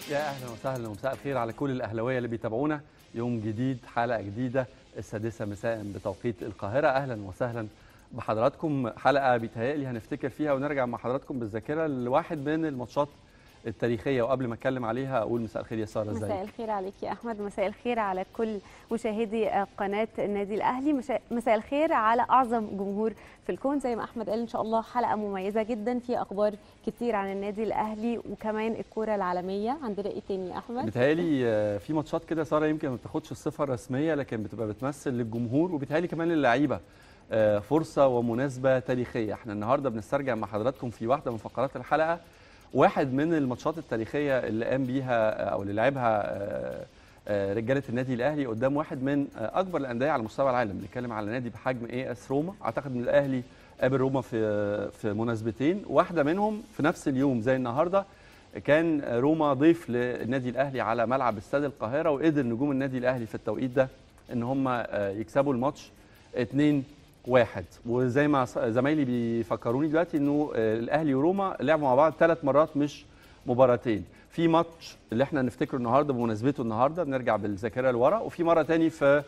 يا اهلا وسهلا ومساء الخير على كل الاهلاويه اللي بيتابعونا يوم جديد حلقه جديده السادسه مساء بتوقيت القاهره اهلا وسهلا بحضراتكم حلقه بيتهيألي هنفتكر فيها ونرجع مع حضراتكم بالذاكره لواحد من الماتشات التاريخيه وقبل ما اتكلم عليها اقول مساء الخير يا ساره ازيك مساء الخير عليك يا احمد مساء الخير على كل مشاهدي قناه النادي الاهلي مشا... مساء الخير على اعظم جمهور في الكون زي ما احمد قال ان شاء الله حلقه مميزه جدا في اخبار كتير عن النادي الاهلي وكمان الكوره العالميه عندنا ايه تاني يا احمد بيتهيألي آه، في ماتشات كده ساره يمكن ما بتاخدش الصفه الرسميه لكن بتبقى بتمثل للجمهور وبيتهيألي كمان للعيبه آه، فرصه ومناسبه تاريخيه احنا النهارده بنسترجع مع حضراتكم في واحده من فقرات الحلقه واحد من الماتشات التاريخيه اللي قام بيها آه، او اللي لعبها آه، آه، رجاله النادي الاهلي قدام واحد من آه، اكبر الانديه على مستوى العالم بنتكلم على نادي بحجم اي اس روما اعتقد ان الاهلي قابل روما في في مناسبتين واحده منهم في نفس اليوم زي النهارده كان روما ضيف للنادي الاهلي على ملعب استاد القاهره وقدر نجوم النادي الاهلي في التوقيت ده ان هم آه، يكسبوا الماتش 2 واحد وزي ما ص- زمايلي بيفكروني دلوقتي انه آه، الاهلي وروما لعبوا مع بعض ثلاث مرات مش مباراتين في ماتش اللي احنا نفتكره النهارده بمناسبته النهارده بنرجع بالذاكره لورا وفي مره تاني في آه،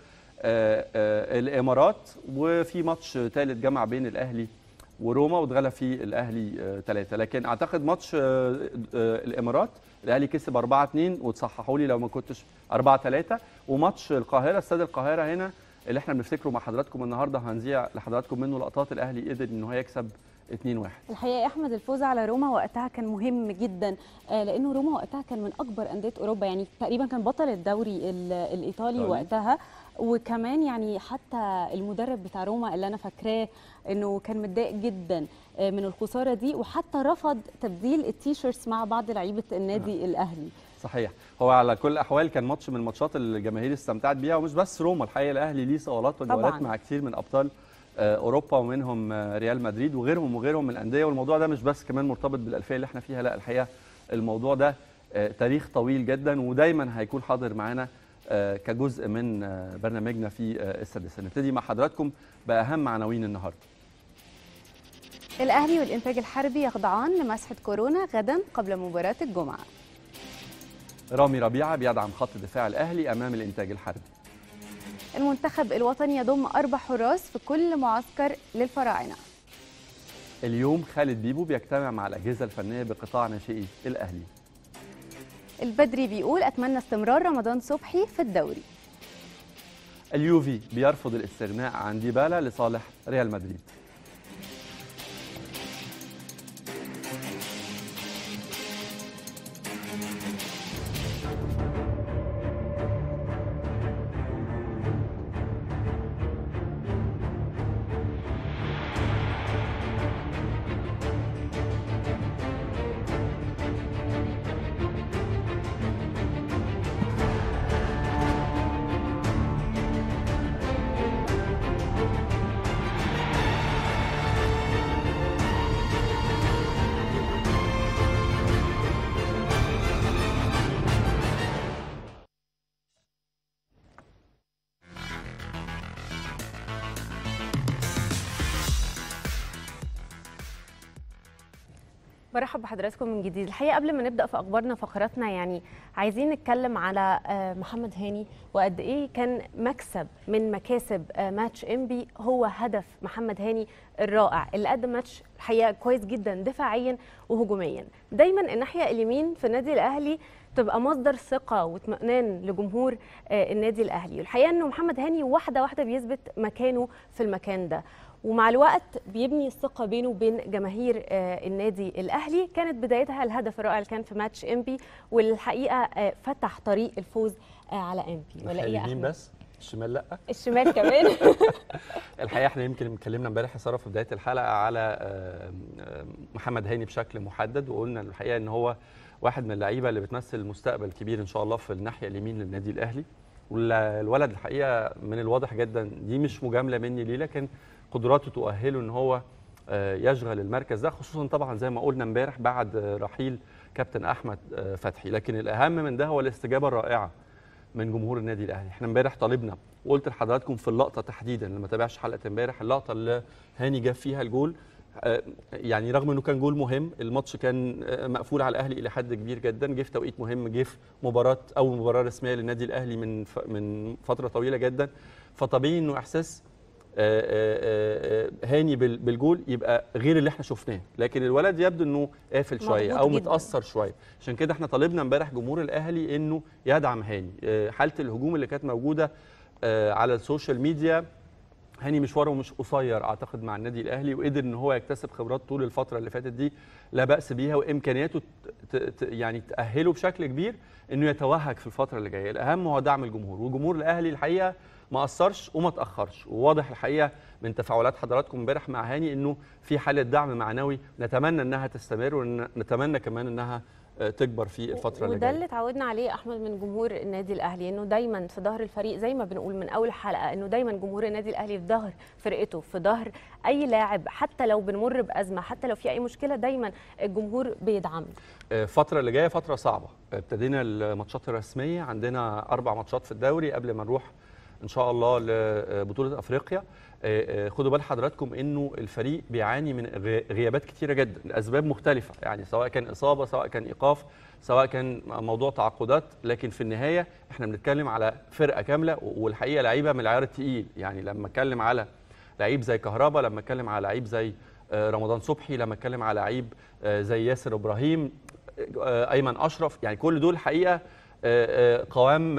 آه، الامارات وفي ماتش ثالث جمع بين الاهلي وروما واتغلب فيه الاهلي ثلاثه لكن اعتقد ماتش آه، آه، الامارات الاهلي كسب 4 2 وتصححوا لي لو ما كنتش 4 3 وماتش القاهره استاد القاهره هنا اللي احنا بنفتكره مع حضراتكم النهارده هنذيع لحضراتكم منه لقطات الاهلي قدر ان هو يكسب 2 1 الحقيقه يا احمد الفوز على روما وقتها كان مهم جدا آه، لانه روما وقتها كان من اكبر انديه اوروبا يعني تقريبا كان بطل الدوري ال- الايطالي إيطالي. وقتها وكمان يعني حتى المدرب بتاع روما اللي انا فاكراه انه كان متضايق جدا آه، من الخساره دي وحتى رفض تبديل التيشيرتس مع بعض لعيبه النادي الاهلي صحيح هو على كل الاحوال كان ماتش من الماتشات اللي الجماهير استمتعت بيها ومش بس روما الحقيقه الاهلي ليه صولات وجولات طبعاً. مع كتير من ابطال آه، اوروبا ومنهم آه، ريال مدريد وغيرهم وغيرهم من الانديه والموضوع ده مش بس كمان مرتبط بالالفيه اللي احنا فيها لا الحقيقه الموضوع ده آه، تاريخ طويل جدا ودايما هيكون حاضر معانا آه، كجزء من آه، برنامجنا في آه، السادسه نبتدي مع حضراتكم باهم عناوين النهارده الاهلي والانتاج الحربي يخضعان لمسحه كورونا غدا قبل مباراه الجمعه رامي ربيعه بيدعم خط دفاع الاهلي امام الانتاج الحربي المنتخب الوطني يضم اربع حراس في كل معسكر للفراعنه اليوم خالد بيبو بيجتمع مع الاجهزه الفنيه بقطاع ناشئي الاهلي البدري بيقول اتمنى استمرار رمضان صبحي في الدوري اليوفي بيرفض الاستغناء عن ديبالا لصالح ريال مدريد برحب بحضراتكم من جديد الحقيقه قبل ما نبدا في اخبارنا فقراتنا يعني عايزين نتكلم على آه، محمد هاني وقد ايه كان مكسب من مكاسب آه، ماتش انبي هو هدف محمد هاني الرائع اللي قدم ماتش الحقيقه كويس جدا دفاعيا وهجوميا دايما الناحيه اليمين في النادي الاهلي تبقى مصدر ثقه واطمئنان لجمهور آه، النادي الاهلي والحقيقه انه محمد هاني واحده واحده بيثبت مكانه في المكان ده ومع الوقت بيبني الثقه بينه وبين جماهير آه، النادي الاهلي كانت بدايتها الهدف الرائع اللي كان في ماتش امبي والحقيقه آه، فتح طريق الفوز آه، على امبي ولا ايه يا اليمين أحمد؟ بس الشمال لا الشمال كمان الحقيقه احنا يمكن اتكلمنا امبارح يا ساره في بدايه الحلقه على آه، آه، محمد هاني بشكل محدد وقلنا الحقيقه ان هو واحد من اللعيبه اللي بتمثل مستقبل كبير ان شاء الله في الناحيه اليمين للنادي الاهلي والولد الحقيقه من الواضح جدا دي مش مجامله مني ليه لكن قدراته تؤهله ان هو آه، يشغل المركز ده خصوصا طبعا زي ما قلنا امبارح بعد آه، رحيل كابتن احمد آه، فتحي لكن الاهم من ده هو الاستجابه الرائعه من جمهور النادي الاهلي احنا امبارح طالبنا وقلت لحضراتكم في اللقطه تحديدا اللي ما تابعش حلقه امبارح اللقطه اللي هاني جاب فيها الجول آه، يعني رغم انه كان جول مهم الماتش كان آه، مقفول على الاهلي الى حد كبير جدا جه في توقيت مهم جه في مباراه اول مباراه رسميه للنادي الاهلي من ف- من فتره طويله جدا فطبيعي انه احساس آه، آه، آه، هاني بال- بالجول يبقى غير اللي احنا شفناه لكن الولد يبدو انه قافل شويه مضغوط او جداً. متاثر شويه عشان كده احنا طالبنا امبارح جمهور الاهلي انه يدعم هاني آه، حاله الهجوم اللي كانت موجوده آه، على السوشيال ميديا هاني مشواره مش قصير اعتقد مع النادي الاهلي وقدر ان هو يكتسب خبرات طول الفتره اللي فاتت دي لا باس بيها وامكانياته ت- ت- يعني تاهله بشكل كبير انه يتوهج في الفتره اللي جايه الاهم هو دعم الجمهور وجمهور الاهلي الحقيقه ما قصرش وما تاخرش وواضح الحقيقه من تفاعلات حضراتكم امبارح مع هاني انه في حاله دعم معنوي نتمنى انها تستمر ونتمنى كمان انها آه، تكبر في الفتره اللي وده جايه اللي اتعودنا عليه احمد من جمهور النادي الاهلي انه دايما في ظهر الفريق زي ما بنقول من اول حلقه انه دايما جمهور النادي الاهلي في ظهر فرقته في ظهر اي لاعب حتى لو بنمر بازمه حتى لو في اي مشكله دايما الجمهور بيدعم الفترة اللي جاية فترة صعبة ابتدينا الماتشات الرسمية عندنا أربع ماتشات في الدوري قبل ما نروح إن شاء الله لبطولة أفريقيا آه، آه، خدوا بال حضراتكم إنه الفريق بيعاني من غي- غيابات كتيرة جدا لأسباب مختلفة يعني سواء كان إصابة سواء كان إيقاف سواء كان موضوع تعاقدات لكن في النهاية إحنا بنتكلم على فرقة كاملة والحقيقة لعيبة من العيار التقيل يعني لما أتكلم على لعيب زي كهربا لما اتكلم على لعيب زي آه، رمضان صبحي لما اتكلم على لعيب آه، زي ياسر ابراهيم آه، ايمن اشرف يعني كل دول حقيقه آه، آه، قوام آه،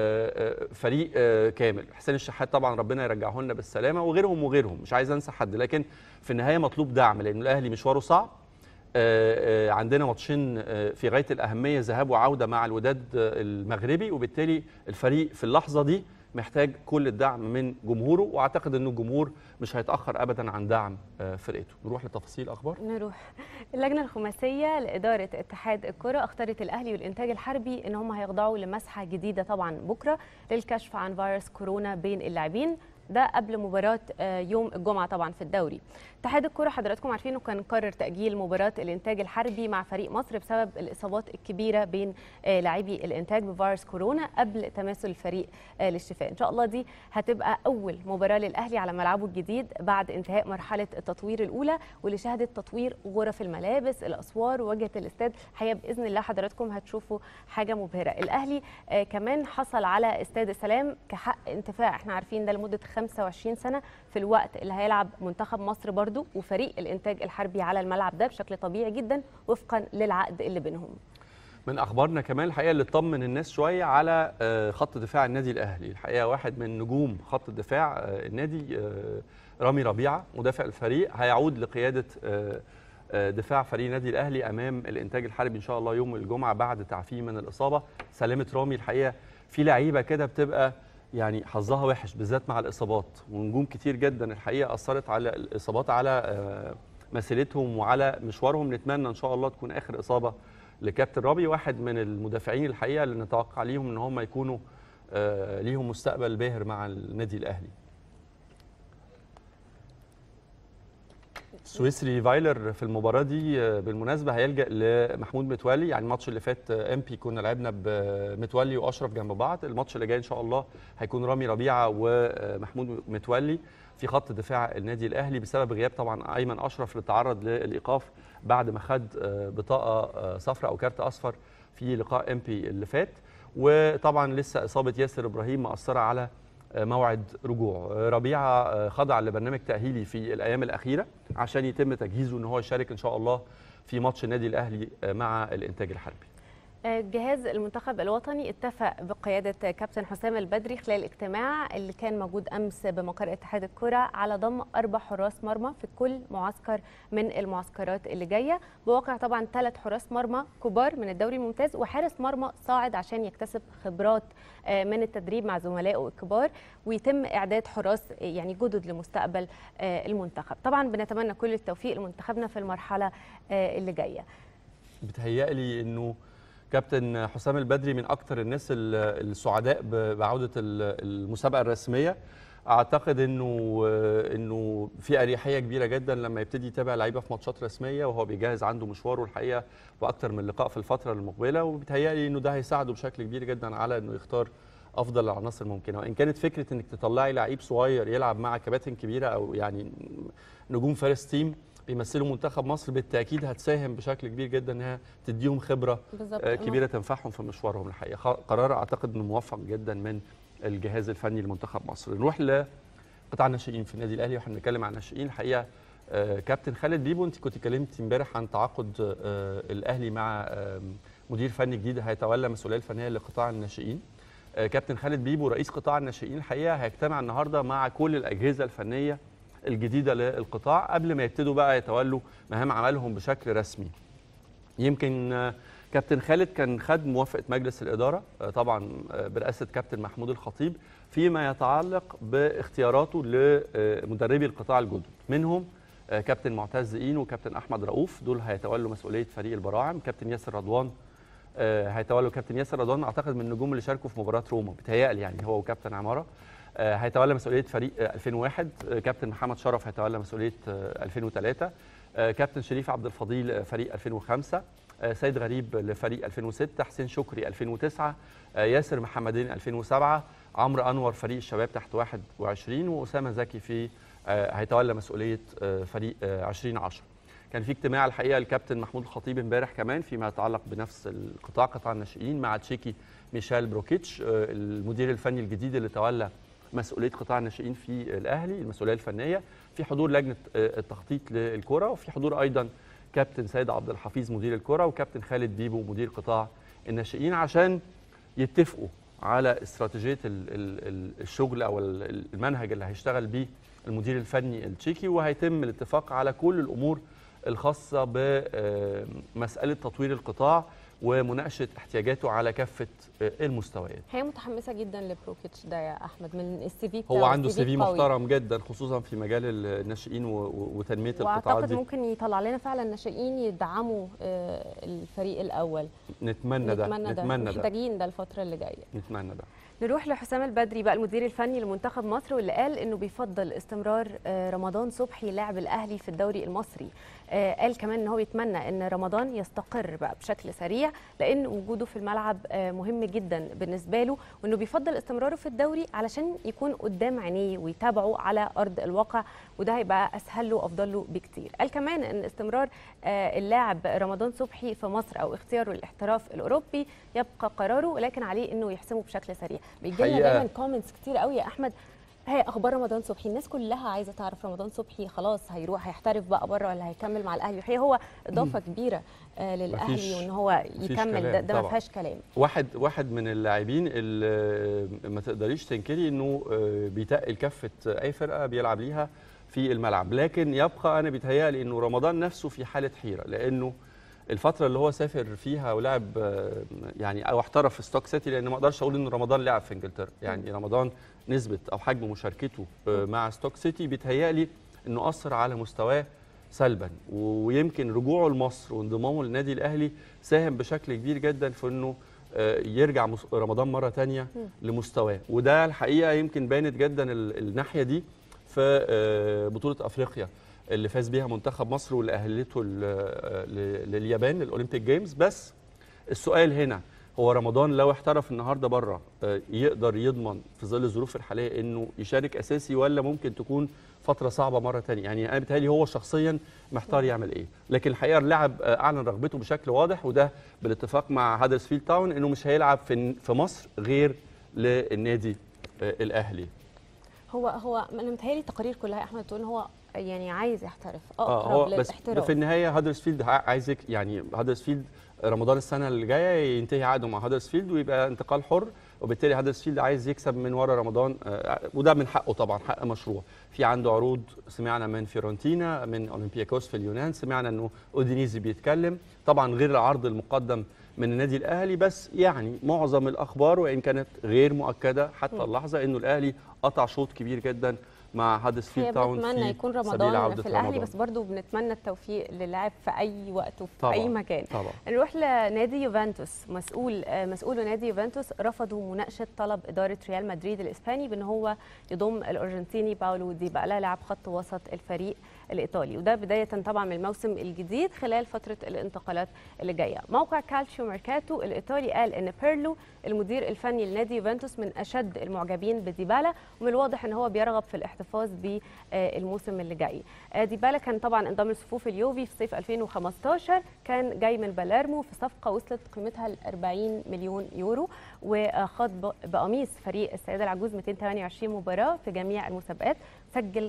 آه، فريق آه، كامل حسين الشحات طبعا ربنا يرجعه لنا بالسلامه وغيرهم وغيرهم مش عايز انسى حد لكن في النهايه مطلوب دعم لان الاهلي مشواره صعب آه، آه، عندنا ماتشين آه، في غايه الاهميه ذهاب وعوده مع الوداد آه، المغربي وبالتالي الفريق في اللحظه دي محتاج كل الدعم من جمهوره واعتقد ان الجمهور مش هيتاخر ابدا عن دعم آه، فرقته نروح لتفاصيل اخبار نروح اللجنه الخماسيه لاداره اتحاد الكره اختارت الاهلي والانتاج الحربي ان هم هيخضعوا لمسحه جديده طبعا بكره للكشف عن فيروس كورونا بين اللاعبين ده قبل مباراة آه، يوم الجمعة طبعا في الدوري. اتحاد الكرة حضراتكم عارفين انه كان قرر تأجيل مباراة الإنتاج الحربي مع فريق مصر بسبب الإصابات الكبيرة بين آه، لاعبي الإنتاج بفيروس كورونا قبل تماثل الفريق آه، للشفاء. إن شاء الله دي هتبقى أول مباراة للأهلي على ملعبه الجديد بعد انتهاء مرحلة التطوير الأولى واللي شهدت تطوير غرف الملابس، الأسوار، واجهة الاستاد. الحقيقة بإذن الله حضراتكم هتشوفوا حاجة مبهرة. الأهلي آه، كمان حصل على استاد السلام كحق انتفاع احنا عارفين ده لمدة 25 سنة في الوقت اللي هيلعب منتخب مصر برضو وفريق الإنتاج الحربي على الملعب ده بشكل طبيعي جدا وفقا للعقد اللي بينهم من اخبارنا كمان الحقيقه اللي طمن الناس شويه على آه، خط دفاع النادي الاهلي الحقيقه واحد من نجوم خط الدفاع آه، النادي آه، رامي ربيعه مدافع الفريق هيعود لقياده آه، آه، دفاع فريق النادي الاهلي امام الانتاج الحربي ان شاء الله يوم الجمعه بعد تعافيه من الاصابه سلامه رامي الحقيقه في لعيبه كده بتبقى يعني حظها وحش بالذات مع الاصابات ونجوم كتير جدا الحقيقه اثرت على الاصابات على آه، مسيرتهم وعلى مشوارهم نتمنى ان شاء الله تكون اخر اصابه لكابتن رامي واحد من المدافعين الحقيقه اللي نتوقع ليهم ان هم يكونوا آه، ليهم مستقبل باهر مع النادي الاهلي سويسري فايلر في المباراه دي آه، بالمناسبه هيلجا لمحمود متولي يعني الماتش اللي فات ام بي كنا لعبنا بمتولي واشرف جنب بعض الماتش اللي جاي ان شاء الله هيكون رامي ربيعه ومحمود متولي في خط دفاع النادي الاهلي بسبب غياب طبعا ايمن اشرف اللي تعرض للايقاف بعد ما خد آه، بطاقه آه، صفراء او كارت اصفر في لقاء ام بي اللي فات وطبعا لسه اصابه ياسر ابراهيم مأثره على موعد رجوع ربيعه خضع لبرنامج تاهيلي في الايام الاخيره عشان يتم تجهيزه ان هو يشارك ان شاء الله في ماتش النادي الاهلي مع الانتاج الحربي جهاز المنتخب الوطني اتفق بقيادة كابتن حسام البدري خلال الاجتماع اللي كان موجود أمس بمقر اتحاد الكرة على ضم أربع حراس مرمى في كل معسكر من المعسكرات اللي جاية بواقع طبعا ثلاث حراس مرمى كبار من الدوري الممتاز وحارس مرمى صاعد عشان يكتسب خبرات من التدريب مع زملائه الكبار ويتم إعداد حراس يعني جدد لمستقبل المنتخب طبعا بنتمنى كل التوفيق لمنتخبنا في المرحلة اللي جايه بتهيألي انه كابتن حسام البدري من اكتر الناس السعداء بعوده المسابقه الرسميه اعتقد انه انه في اريحيه كبيره جدا لما يبتدي يتابع لعيبه في ماتشات رسميه وهو بيجهز عنده مشواره الحقيقه واكتر من لقاء في الفتره المقبله وبيتهيألي انه ده هيساعده بشكل كبير جدا على انه يختار افضل العناصر الممكنه وان كانت فكره انك تطلعي لعيب صغير يلعب مع كباتن كبيره او يعني نجوم فارس تيم بيمثلوا منتخب مصر بالتاكيد هتساهم بشكل كبير جدا انها تديهم خبره بالظبط آه، كبيره تنفعهم في مشوارهم الحقيقه خ- قرار اعتقد انه موفق جدا من الجهاز الفني لمنتخب مصر نروح لقطاع الناشئين في النادي الاهلي واحنا بنتكلم عن الناشئين الحقيقه آه، كابتن خالد بيبو انت كنت اتكلمتي امبارح عن تعاقد آه، الاهلي مع آم، مدير فني جديد هيتولى المسؤوليه الفنيه لقطاع الناشئين آه، كابتن خالد بيبو رئيس قطاع الناشئين الحقيقه هيجتمع النهارده مع كل الاجهزه الفنيه الجديده للقطاع قبل ما يبتدوا بقى يتولوا مهام عملهم بشكل رسمي يمكن آه، كابتن خالد كان خد موافقه مجلس الاداره آه، طبعا آه، برئاسه كابتن محمود الخطيب فيما يتعلق باختياراته لمدربي القطاع الجدد منهم آه، كابتن معتز اين وكابتن احمد رؤوف دول هيتولوا مسؤوليه فريق البراعم كابتن ياسر رضوان آه، هيتولوا كابتن ياسر رضوان اعتقد من النجوم اللي شاركوا في مباراه روما بتهيألي يعني هو وكابتن عماره آه، هيتولى مسؤوليه فريق آه، 2001 آه، كابتن محمد شرف هيتولى مسؤوليه آه، 2003 آه، كابتن شريف عبد الفضيل آه، فريق 2005 آه، سيد غريب لفريق 2006 حسين شكري 2009 آه، ياسر محمدين 2007 عمرو انور فريق الشباب تحت 21 واسامه زكي في آه، هيتولى مسؤوليه آه، فريق آه، 2010 كان في اجتماع الحقيقه الكابتن محمود الخطيب امبارح كمان فيما يتعلق بنفس القطاع قطاع الناشئين مع تشيكي ميشيل بروكيتش آه، المدير الفني الجديد اللي تولى مسؤوليه قطاع الناشئين في الاهلي المسؤوليه الفنيه في حضور لجنه آه، التخطيط للكره وفي حضور ايضا كابتن سيد عبد الحفيظ مدير الكره وكابتن خالد بيبو مدير قطاع الناشئين عشان يتفقوا على استراتيجيه ال- ال- ال- الشغل او ال- المنهج اللي هيشتغل بيه المدير الفني التشيكي وهيتم الاتفاق على كل الامور الخاصه بمساله تطوير القطاع ومناقشه احتياجاته على كافه آه، المستويات هي متحمسه جدا لبروكيتش ده يا احمد من السي في هو بتاعه عنده سي في قوي. محترم جدا خصوصا في مجال الناشئين و- و- وتنميه القطاعات واعتقد دي ممكن يطلع لنا فعلا ناشئين يدعموا آه، الفريق الاول نتمنى ده نتمنى ده نتمنى ده محتاجين ده الفتره اللي جايه نتمنى ده نروح لحسام البدري بقى المدير الفني لمنتخب مصر واللي قال انه بيفضل استمرار آه، رمضان صبحي لاعب الاهلي في الدوري المصري آه، قال كمان ان هو يتمنى ان رمضان يستقر بقى بشكل سريع لان وجوده في الملعب آه، مهم جدا بالنسبه له وانه بيفضل استمراره في الدوري علشان يكون قدام عينيه ويتابعه على ارض الواقع وده هيبقى اسهل له وافضل له بكتير قال كمان ان استمرار آه، اللاعب رمضان صبحي في مصر او اختياره الاحتراف الاوروبي يبقى قراره ولكن عليه انه يحسمه بشكل سريع بيجي لنا حقيقة. دايما كومنتس كتير قوي يا احمد هي اخبار رمضان صبحي الناس كلها عايزه تعرف رمضان صبحي خلاص هيروح هيحترف بقى بره ولا هيكمل مع الاهلي الحقيقه هو اضافه كبيره آه للاهلي مفيش- وان هو مفيش يكمل ده, كلام ده ما طبعاً. فيهاش كلام واحد واحد من اللاعبين اللي ما تقدريش تنكري انه آه، بيتقل كفه اي فرقه بيلعب ليها في الملعب لكن يبقى انا بيتهيألي انه رمضان نفسه في حاله حيره لانه الفتره اللي هو سافر فيها ولعب آه، يعني او احترف في ستوك سيتي لان ما اقدرش اقول ان رمضان لعب في انجلترا يعني رمضان نسبه او حجم مشاركته آه، مع ستوك سيتي بيتهيألي انه اثر على مستواه سلبا ويمكن رجوعه لمصر وانضمامه للنادي الاهلي ساهم بشكل كبير جدا في انه آه، يرجع مس- رمضان مره تانية لمستواه وده الحقيقه يمكن بانت جدا ال- الناحيه دي في آه، بطوله افريقيا اللي فاز بيها منتخب مصر واللي اهلته ل- آه، ل- لليابان للاولمبيك جيمز بس السؤال هنا هو رمضان لو احترف النهارده بره آه، يقدر يضمن في ظل الظروف الحاليه انه يشارك اساسي ولا ممكن تكون فتره صعبه مره تانية يعني انا بيتهيألي هو شخصيا محتار يعمل ايه لكن الحقيقه اللاعب آه، اعلن رغبته بشكل واضح وده بالاتفاق مع هادرسفيلد تاون انه مش هيلعب في في مصر غير للنادي آه، الاهلي هو هو انا متهيألي التقارير كلها يا احمد تقول ان هو يعني عايز يحترف اه اقرب هو بس للاحتراف في النهايه هادرسفيلد ع- عايز يك- يعني هادرسفيلد رمضان السنه اللي جايه ينتهي عقده مع هادرسفيلد ويبقى انتقال حر وبالتالي هادرسفيلد عايز يكسب من ورا رمضان آه، وده من حقه طبعا حق مشروع في عنده عروض سمعنا من فيورنتينا من اولمبياكوس في اليونان سمعنا انه اودينيزي بيتكلم طبعا غير العرض المقدم من النادي الاهلي بس يعني معظم الاخبار وان كانت غير مؤكده حتى اللحظه انه الاهلي قطع شوط كبير جدا مع هادرسفيلد هي تاون بنتمنى في يكون سبيل رمضان عودة في الاهلي رمضان. بس برضو بنتمنى التوفيق للاعب في اي وقت وفي طبعاً. اي مكان طبعا نروح لنادي يوفنتوس مسؤول آه، مسؤول نادي يوفنتوس رفضوا مناقشه طلب اداره ريال مدريد الاسباني بان هو يضم الارجنتيني باولو ديبالا لاعب خط وسط الفريق الايطالي وده بدايه طبعا من الموسم الجديد خلال فتره الانتقالات اللي جايه موقع كالتشيو ميركاتو الايطالي قال ان بيرلو المدير الفني لنادي يوفنتوس من اشد المعجبين بديبالا ومن الواضح ان هو بيرغب في الاحتفاظ بالموسم اللي جاي ديبالا كان طبعا انضم لصفوف اليوفي في صيف 2015 كان جاي من باليرمو في صفقه وصلت قيمتها ل 40 مليون يورو وخاض بقميص فريق السيده العجوز 228 مباراه في جميع المسابقات سجل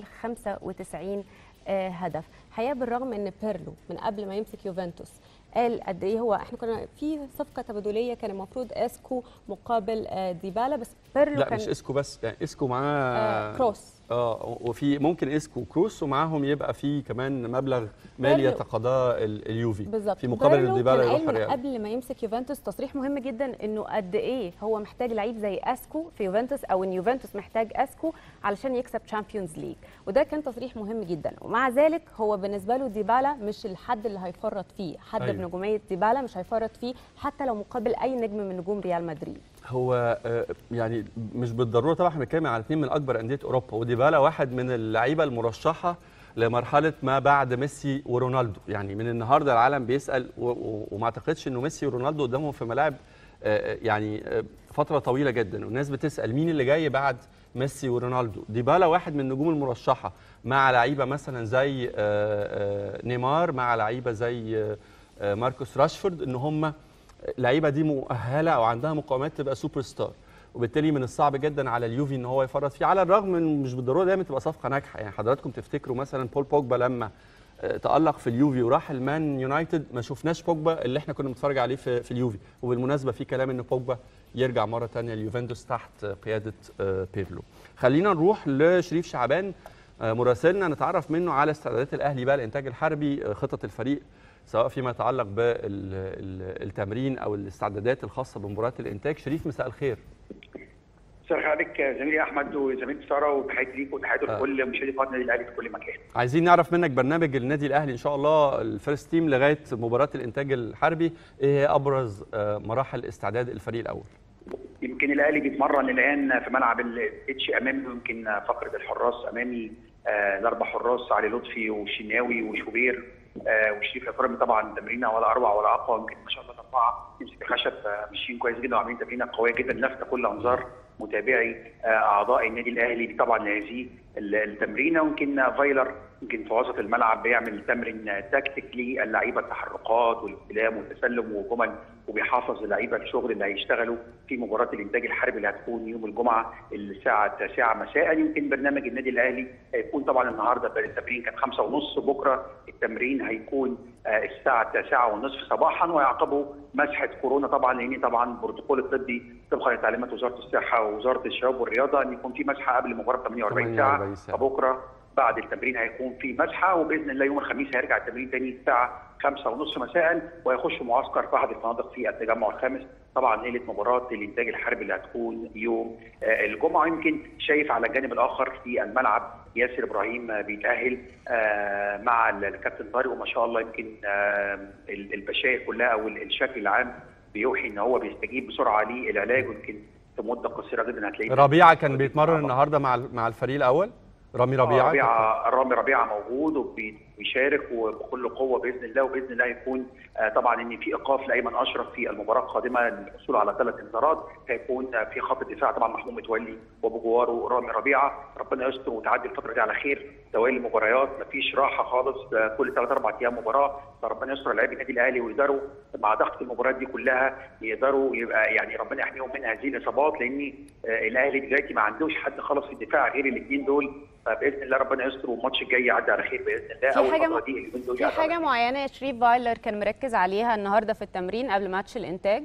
95 هدف حقيقه بالرغم ان بيرلو من قبل ما يمسك يوفنتوس قال قد ايه هو احنا كنا في صفقه تبادليه كان المفروض اسكو مقابل ديبالا بس بيرلو لا كان مش اسكو بس يعني اسكو معاه آه كروس اه وفي ممكن اسكو وكروس ومعاهم يبقى في كمان مبلغ مالي بيرلو. يتقاضاه اليوفي بالظبط في مقابل بيرلو ديبالا كان يروح قال من الريال قبل ما يمسك يوفنتوس تصريح مهم جدا انه قد ايه هو محتاج لعيب زي اسكو في يوفنتوس او ان يوفنتوس محتاج اسكو علشان يكسب تشامبيونز ليج وده كان تصريح مهم جدا ومع ذلك هو بالنسبه له ديبالا مش الحد اللي هيفرط فيه حد أيوة. بنجوميه ديبالا مش هيفرط فيه حتى لو مقابل اي نجم من نجوم ريال مدريد هو آه، يعني مش بالضروره طبعا احنا بنتكلم على اثنين من اكبر انديه اوروبا وديبالا واحد من اللعيبه المرشحه لمرحله ما بعد ميسي ورونالدو يعني من النهارده العالم بيسال و- و- وما اعتقدش انه ميسي ورونالدو قدامهم في ملاعب آه، يعني آه، فتره طويله جدا والناس بتسال مين اللي جاي بعد ميسي ورونالدو ديبالا واحد من النجوم المرشحه مع لعيبه مثلا زي آه، آه، نيمار مع لعيبه زي آه، آه، ماركوس راشفورد ان هم اللعيبه دي مؤهله او عندها مقومات تبقى سوبر ستار وبالتالي من الصعب جدا على اليوفي ان هو يفرط فيه على الرغم من مش بالضروره دايما تبقى صفقه ناجحه يعني حضراتكم تفتكروا مثلا بول بوجبا لما آه، تألق في اليوفي وراح المان يونايتد ما شفناش بوجبا اللي احنا كنا بنتفرج عليه في, في اليوفي وبالمناسبه في كلام ان بوجبا يرجع مره ثانيه اليوفنتوس تحت قياده آه، بيرلو خلينا نروح لشريف شعبان آه، مراسلنا نتعرف منه على استعدادات الاهلي بقى الانتاج الحربي آه، خطط الفريق سواء فيما يتعلق بالتمرين او الاستعدادات الخاصه بمباراه الانتاج شريف مساء الخير مساء الخير عليك زميلي احمد وزميلتي ساره وتحياتي ليك وتحياتي آه. لكل مشاهدي قناه النادي الاهلي في كل مكان. عايزين نعرف منك برنامج النادي الاهلي ان شاء الله الفيرست تيم لغايه مباراه الانتاج الحربي ايه هي ابرز آه، مراحل استعداد الفريق الاول يمكن الاهلي بيتمرن الان في ملعب الاتش امامي ويمكن فقره الحراس امامي آه، الاربع حراس علي لطفي وشناوي وشوبير آه، وشريف اكرامي طبعا تمرينه ولا اروع ولا اقوى يمكن ما شاء الله الاربعه يمسك الخشب آه، ماشيين كويس جدا وعاملين تمرينه قويه جدا لافته كل انظار متابعي آه، اعضاء النادي الاهلي طبعا لهذه التمرينه ويمكن فايلر يمكن في وسط الملعب بيعمل تمرين تكتيك للعيبه التحركات والاستلام والتسلم وجمل وبيحافظ اللعيبه الشغل اللي هيشتغلوا في مباراه الانتاج الحربي اللي هتكون يوم الجمعه الساعه 9 مساء يمكن برنامج النادي الاهلي هيكون طبعا النهارده التمرين كان 5 ونص بكره التمرين هيكون آه، الساعه 9 ونصف صباحا ويعقبه مسحه كورونا طبعا لان طبعا البروتوكول الطبي طبقا لتعليمات وزاره الصحه ووزاره الشباب والرياضه ان يكون في مسحه قبل المباراه 48 ساعه 48 ساعة. فبكره بعد التمرين هيكون في مسحه وباذن الله يوم الخميس هيرجع التمرين تاني الساعه 5 ونص مساء ويخش معسكر في احد الفنادق في التجمع الخامس طبعا ليله مباراه الانتاج الحربي اللي هتكون يوم آه، الجمعه يمكن شايف على الجانب الاخر في الملعب ياسر ابراهيم آه، بيتاهل آه، مع الكابتن طارق وما شاء الله يمكن آه، ال- البشائر كلها او ال- الشكل العام بيوحي ان هو بيستجيب بسرعه للعلاج ويمكن في مده قصيره جدا هتلاقيه ربيعه كان بيتمرن النهارده مع مع الفريق الاول رامي ربيعه ربيعه رامي ربيعه موجود وبيشارك وبكل قوه باذن الله وباذن الله يكون آه، طبعا ان في ايقاف لايمن اشرف في المباراه القادمه للحصول على ثلاث انذارات هيكون آه، في خط الدفاع طبعا محمود متولي وبجواره رامي ربيعه ربنا يستر وتعدي الفتره دي على خير توالي مباريات مفيش راحه خالص آه، كل ثلاث اربع ايام مباراه فربنا يستر لاعبي النادي الاهلي ويقدروا مع ضغط المباريات دي كلها يقدروا يبقى يعني ربنا يحميهم من هذه الاصابات لان آه، الاهلي دلوقتي ما عندوش حد خالص في الدفاع غير الاثنين دول فباذن الله ربنا يستر والماتش الجاي يعدي على خير باذن الله في أول حاجة الفترة م- دي اليومين دول في يعدي على حاجه معينه يا شريف فايلر كان مركز عليها النهارده في التمرين قبل ماتش الانتاج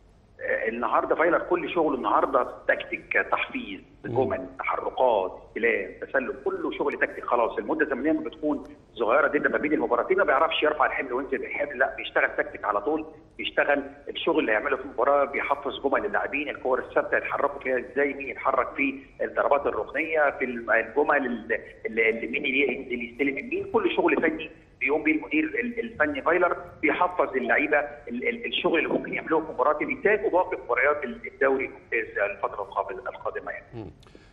آه، النهارده فايلر كل شغله النهارده تكتيك تحفيز جمل تحركات استلام تسلم كله شغل تكتيك خلاص المده الزمنيه لما بتكون صغيره جدا ما بين المباراتين ما بيعرفش يرفع الحمل وينزل الحمل لا بيشتغل تكتيك على طول بيشتغل الشغل اللي يعمله في المباراه بيحفظ جمل اللاعبين الكور الثابته يتحركوا فيها ازاي مين يتحرك في الضربات الركنيه في الجمل اللي اللي مين اللي اللي يستلم من مين كل شغل فني بيقوم بيه المدير ال- الفني فايلر بيحفظ اللعيبه ال- ال- الشغل اللي ممكن يعملوه في مباراه الانتاج وباقي مباريات الدوري الممتاز الفتره القابل- القادمه يعني. مم.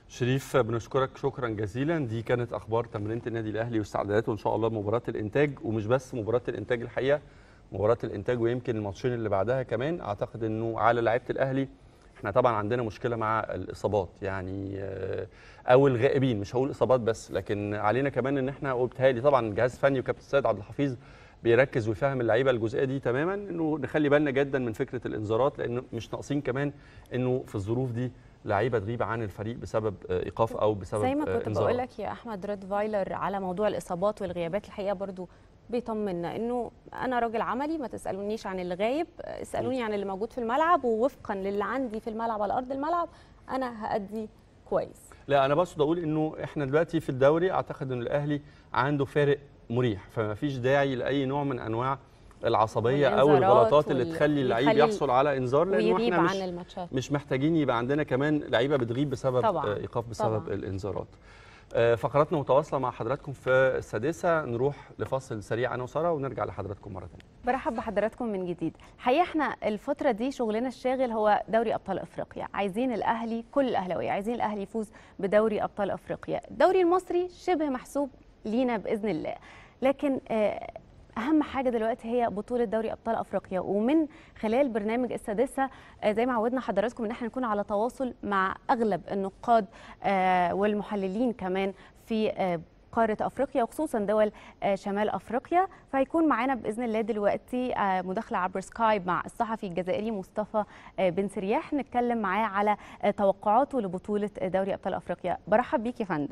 شريف بنشكرك شكرا جزيلا دي كانت اخبار تمرينه النادي الاهلي واستعداداته ان شاء الله لمباراه الانتاج ومش بس مباراه الانتاج الحقيقه مباراه الانتاج ويمكن الماتشين اللي بعدها كمان اعتقد انه على لعيبه الاهلي احنا طبعا عندنا مشكله مع الاصابات يعني آه، او الغائبين مش هقول اصابات بس لكن علينا كمان ان احنا وبالتالي طبعا الجهاز الفني وكابتن السيد عبد الحفيظ بيركز ويفهم اللعيبه الجزئيه دي تماما انه نخلي بالنا جدا من فكره الانذارات لانه مش ناقصين كمان انه في الظروف دي لعيبه تغيب عن الفريق بسبب آه، ايقاف او بسبب زي ما آه، كنت إنذار. بقول لك يا احمد ريد فايلر على موضوع الاصابات والغيابات الحقيقه برضو بيطمنا انه انا راجل عملي ما تسالونيش عن اللي غايب اسالوني عن اللي موجود في الملعب ووفقا للي عندي في الملعب على ارض الملعب انا هادي كويس لا انا بقصد اقول انه احنا دلوقتي في الدوري اعتقد ان الاهلي عنده فارق مريح فما فيش داعي لاي نوع من انواع العصبيه او والإنذارات الغلطات اللي وال- تخلي اللعيب ويخلي ال- يحصل على انذار لانه ويغيب احنا عن مش الماتشات مش محتاجين يبقى عندنا كمان لعيبه بتغيب بسبب طبعاً، آه، ايقاف بسبب طبعاً. الانذارات آه، فقراتنا متواصله مع حضراتكم في السادسه نروح لفاصل سريع انا وساره ونرجع لحضراتكم مره ثانيه برحب بحضراتكم من جديد الحقيقه احنا الفتره دي شغلنا الشاغل هو دوري ابطال افريقيا عايزين الاهلي كل الاهلاويه عايزين الاهلي يفوز بدوري ابطال افريقيا الدوري المصري شبه محسوب لينا باذن الله لكن آه، اهم حاجه دلوقتي هي بطوله دوري ابطال افريقيا ومن خلال برنامج السادسه آه، زي ما عودنا حضراتكم ان احنا نكون على تواصل مع اغلب النقاد آه، والمحللين كمان في آه، قارة أفريقيا وخصوصا دول آه، شمال أفريقيا فهيكون معانا بإذن الله دلوقتي آه، مداخلة عبر سكايب مع الصحفي الجزائري مصطفى آه، بن سرياح نتكلم معاه على آه، توقعاته لبطولة آه، دوري أبطال أفريقيا برحب بيك يا فندم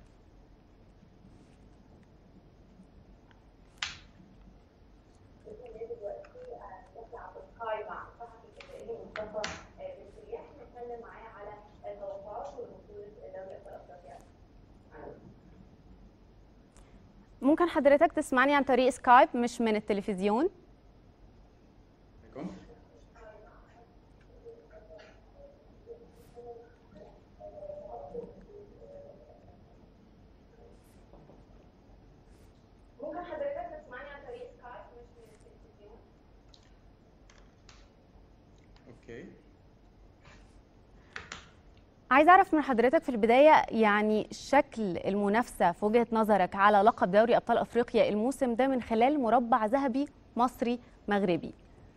ممكن حضرتك تسمعني عن طريق سكايب مش من التلفزيون عليكم. ممكن حضرتك تسمعني عن طريق سكايب مش من التلفزيون اوكي عايز اعرف من حضرتك في البدايه يعني شكل المنافسه في وجهه نظرك على لقب دوري ابطال افريقيا الموسم ده من خلال مربع ذهبي مصري مغربي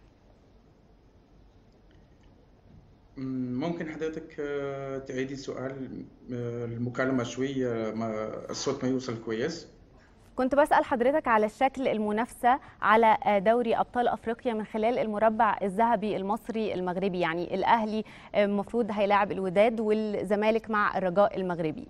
مم، ممكن حضرتك آه، تعيدي السؤال آه، المكالمة شوية ما الصوت ما يوصل كويس كنت بسال حضرتك على شكل المنافسه على آه، دوري ابطال افريقيا من خلال المربع الذهبي المصري المغربي يعني الاهلي آه، المفروض هيلاعب الوداد والزمالك مع الرجاء المغربي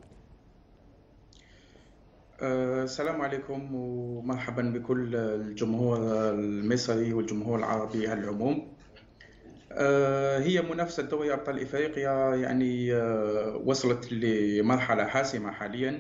آه، السلام عليكم ومرحبا بكل الجمهور المصري والجمهور العربي على العموم آه، هي منافسة دوري أبطال إفريقيا يعني آه، وصلت لمرحلة حاسمة حاليا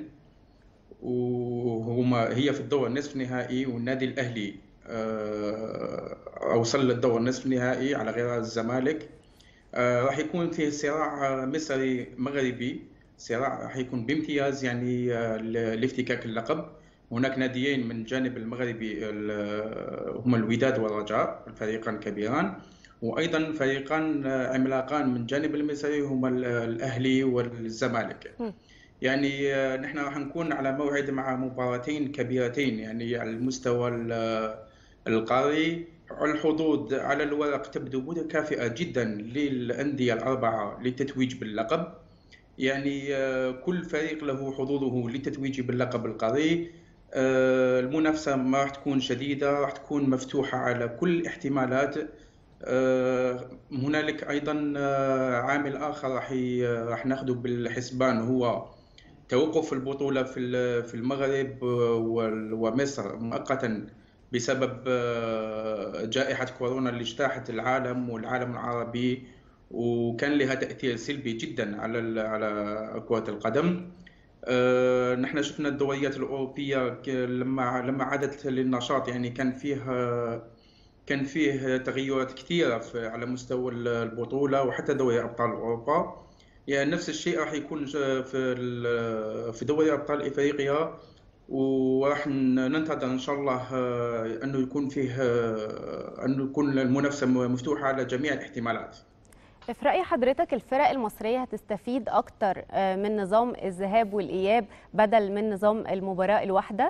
وهما هي في الدور النصف النهائي والنادي الأهلي آه، أوصل للدور النصف النهائي على غرار الزمالك آه، راح يكون فيه صراع آه، مصري مغربي صراع راح يكون بامتياز يعني آه، ل- لافتكاك اللقب هناك ناديين من الجانب المغربي ال- هما الوداد والرجاء الفريقان كبيران وايضا فريقان آه، عملاقان من الجانب المصري هما ال- الاهلي والزمالك مم. يعني آه، نحن راح نكون على موعد مع مباراتين كبيرتين يعني على المستوى ال- القاري الحظوظ على الورق تبدو متكافئة جدا للأندية الأربعة للتتويج باللقب يعني آه، كل فريق له حظوظه للتتويج باللقب القاري آه، المنافسة ما راح تكون شديدة راح تكون مفتوحة على كل الاحتمالات آه، هنالك أيضا آه، عامل آخر راح ي- راح ناخذه بالحسبان هو توقف البطولة في ال- في المغرب وال- ومصر مؤقتا بسبب آه، جائحة كورونا اللي اجتاحت العالم والعالم العربي وكان لها تأثير سلبي جدا على ال- على كرة القدم آه، نحن شفنا الدوريات الأوروبية ك- لما لما عادت للنشاط يعني كان فيه كان فيه تغيرات كثيرة في على مستوى البطولة وحتى دوري أبطال أوروبا يعني نفس الشيء راح يكون ج- في ال- في دوري أبطال إفريقيا وراح ن- ننتظر إن شاء الله آه، أنه يكون فيه آه، أنه يكون المنافسة م- مفتوحة على جميع الاحتمالات في رأي حضرتك الفرق المصرية هتستفيد أكتر آه، من نظام الذهاب والإياب بدل من نظام المباراة الواحدة؟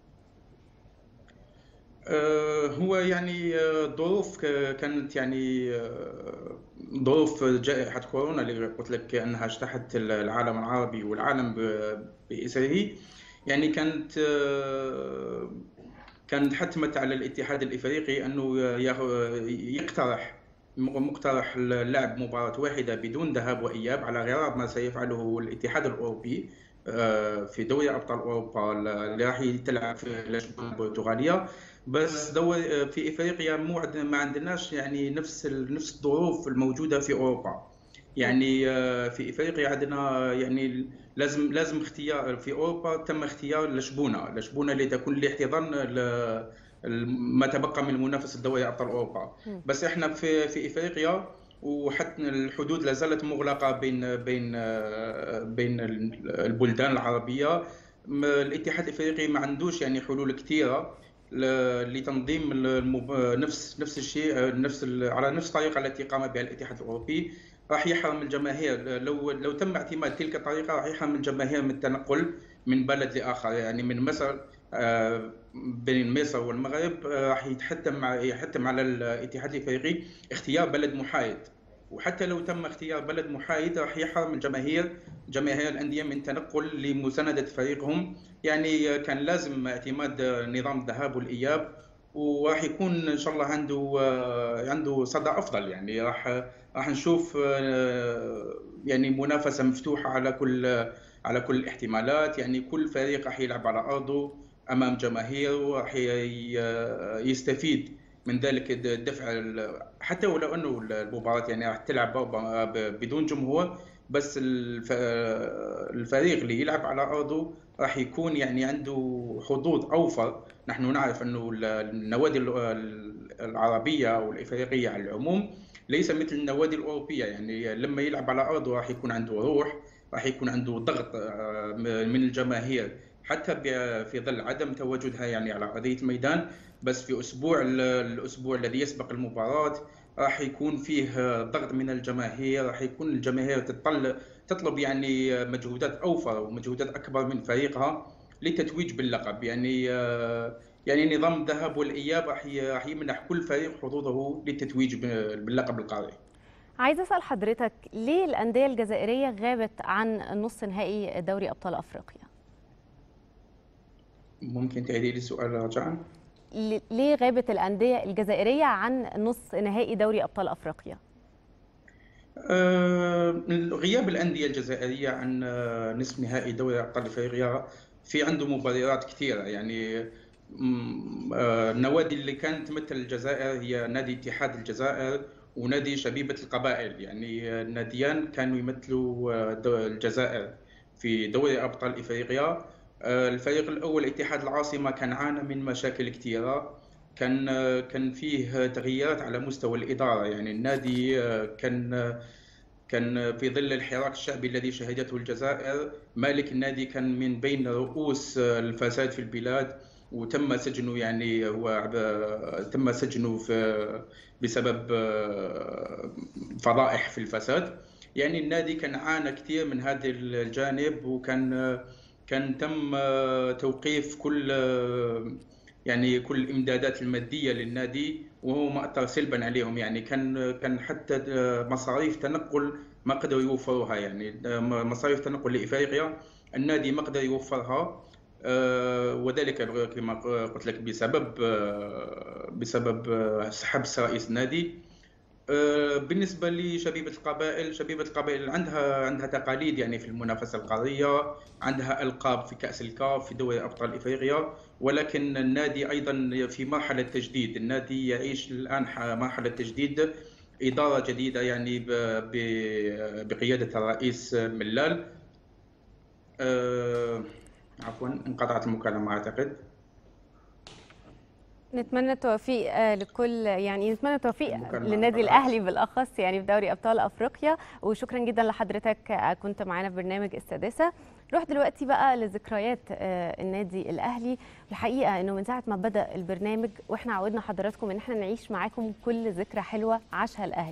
آه، هو يعني آه، ظروف ك- كانت يعني آه، ظروف جائحة كورونا اللي قلت لك أنها اجتاحت العالم العربي والعالم ب- بأسره يعني كانت آه، كانت حتمت على الاتحاد الإفريقي أنه ياخ- يقترح مقترح لعب مباراة واحدة بدون ذهاب وإياب على غرار ما سيفعله الاتحاد الأوروبي آه، في دوري أبطال أوروبا اللي راح تلعب في لشبونة البرتغالية بس دوري في افريقيا مو عند- ما عندناش يعني نفس ال- نفس الظروف الموجوده في اوروبا يعني آه، في افريقيا عندنا يعني لازم لازم اختيار في اوروبا تم اختيار لشبونه لشبونه اللي تكون لاحتضان ال- ال- ما تبقى من منافسه دوري ابطال اوروبا مم. بس احنا في في افريقيا وحتى الحدود لا زالت مغلقه بين بين آه، بين البلدان العربيه م- الاتحاد الافريقي ما عندوش يعني حلول كثيره ل- لتنظيم المب... نفس نفس الشيء نفس ال... على نفس الطريقه التي قام بها الاتحاد الاوروبي راح يحرم الجماهير لو لو تم اعتماد تلك الطريقه راح يحرم الجماهير من التنقل من بلد لاخر يعني من مصر آه، بين مصر والمغرب آه، راح يتحتم يحتم على الاتحاد الافريقي اختيار بلد محايد وحتى لو تم اختيار بلد محايد راح يحرم الجماهير جماهير الانديه من تنقل لمسانده فريقهم يعني كان لازم اعتماد نظام الذهاب والاياب وراح يكون ان شاء الله عنده عنده صدى افضل يعني راح راح نشوف يعني منافسه مفتوحه على كل على كل الاحتمالات يعني كل فريق راح يلعب على ارضه امام جماهير وراح يستفيد من ذلك الدفع حتى ولو انه المباراه يعني راح تلعب بدون جمهور بس الفريق اللي يلعب على ارضه راح يكون يعني عنده حظوظ اوفر نحن نعرف انه النوادي العربيه او الافريقيه على العموم ليس مثل النوادي الاوروبيه يعني لما يلعب على ارضه راح يكون عنده روح راح يكون عنده ضغط من الجماهير حتى في ظل عدم تواجدها يعني على ارضيه الميدان بس في اسبوع الاسبوع الذي يسبق المباراه راح يكون فيه ضغط من الجماهير راح يكون الجماهير تطلب تطلب يعني مجهودات اوفر ومجهودات اكبر من فريقها للتتويج باللقب يعني يعني نظام الذهاب والاياب راح راح يمنح كل فريق حظوظه للتتويج باللقب القاري عايزه اسال حضرتك ليه الانديه الجزائريه غابت عن نص نهائي دوري ابطال افريقيا ممكن تعيدي لي السؤال رجاء ليه غابت الانديه الجزائريه عن نص نهائي دوري ابطال افريقيا أه غياب الانديه الجزائريه عن نصف نهائي دوري ابطال افريقيا في عنده مبررات كثيره يعني النوادي اللي كانت تمثل الجزائر هي نادي اتحاد الجزائر ونادي شبيبه القبائل يعني الناديان كانوا يمثلوا الجزائر في دوري ابطال افريقيا الفريق الاول اتحاد العاصمه كان عانى من مشاكل كثيره كان كان فيه تغييرات على مستوى الاداره يعني النادي كان كان في ظل الحراك الشعبي الذي شهدته الجزائر مالك النادي كان من بين رؤوس الفساد في البلاد وتم سجنه يعني هو تم سجنه في بسبب فضائح في الفساد يعني النادي كان عانى كثير من هذا الجانب وكان كان تم توقيف كل يعني كل الامدادات الماديه للنادي وهو ما اثر سلبا عليهم يعني كان كان حتى مصاريف تنقل ما قدروا يوفروها يعني مصاريف تنقل لافريقيا النادي ما قدر يوفرها وذلك كما قلت لك بسبب بسبب حبس رئيس النادي بالنسبه لشبيبه القبائل شبيبه القبائل عندها عندها تقاليد يعني في المنافسه القاريه عندها القاب في كاس الكاف في دوري ابطال افريقيا ولكن النادي ايضا في مرحله تجديد النادي يعيش الان مرحله تجديد اداره جديده يعني بقياده الرئيس ملال عفوا انقطعت المكالمه اعتقد نتمنى التوفيق لكل يعني نتمنى التوفيق للنادي الاهلي بالاخص يعني في دوري ابطال افريقيا وشكرا جدا لحضرتك كنت معانا في برنامج السادسه نروح دلوقتي بقى لذكريات النادي الاهلي الحقيقه انه من ساعه ما بدا البرنامج واحنا عودنا حضراتكم ان احنا نعيش معاكم كل ذكرى حلوه عاشها الاهلي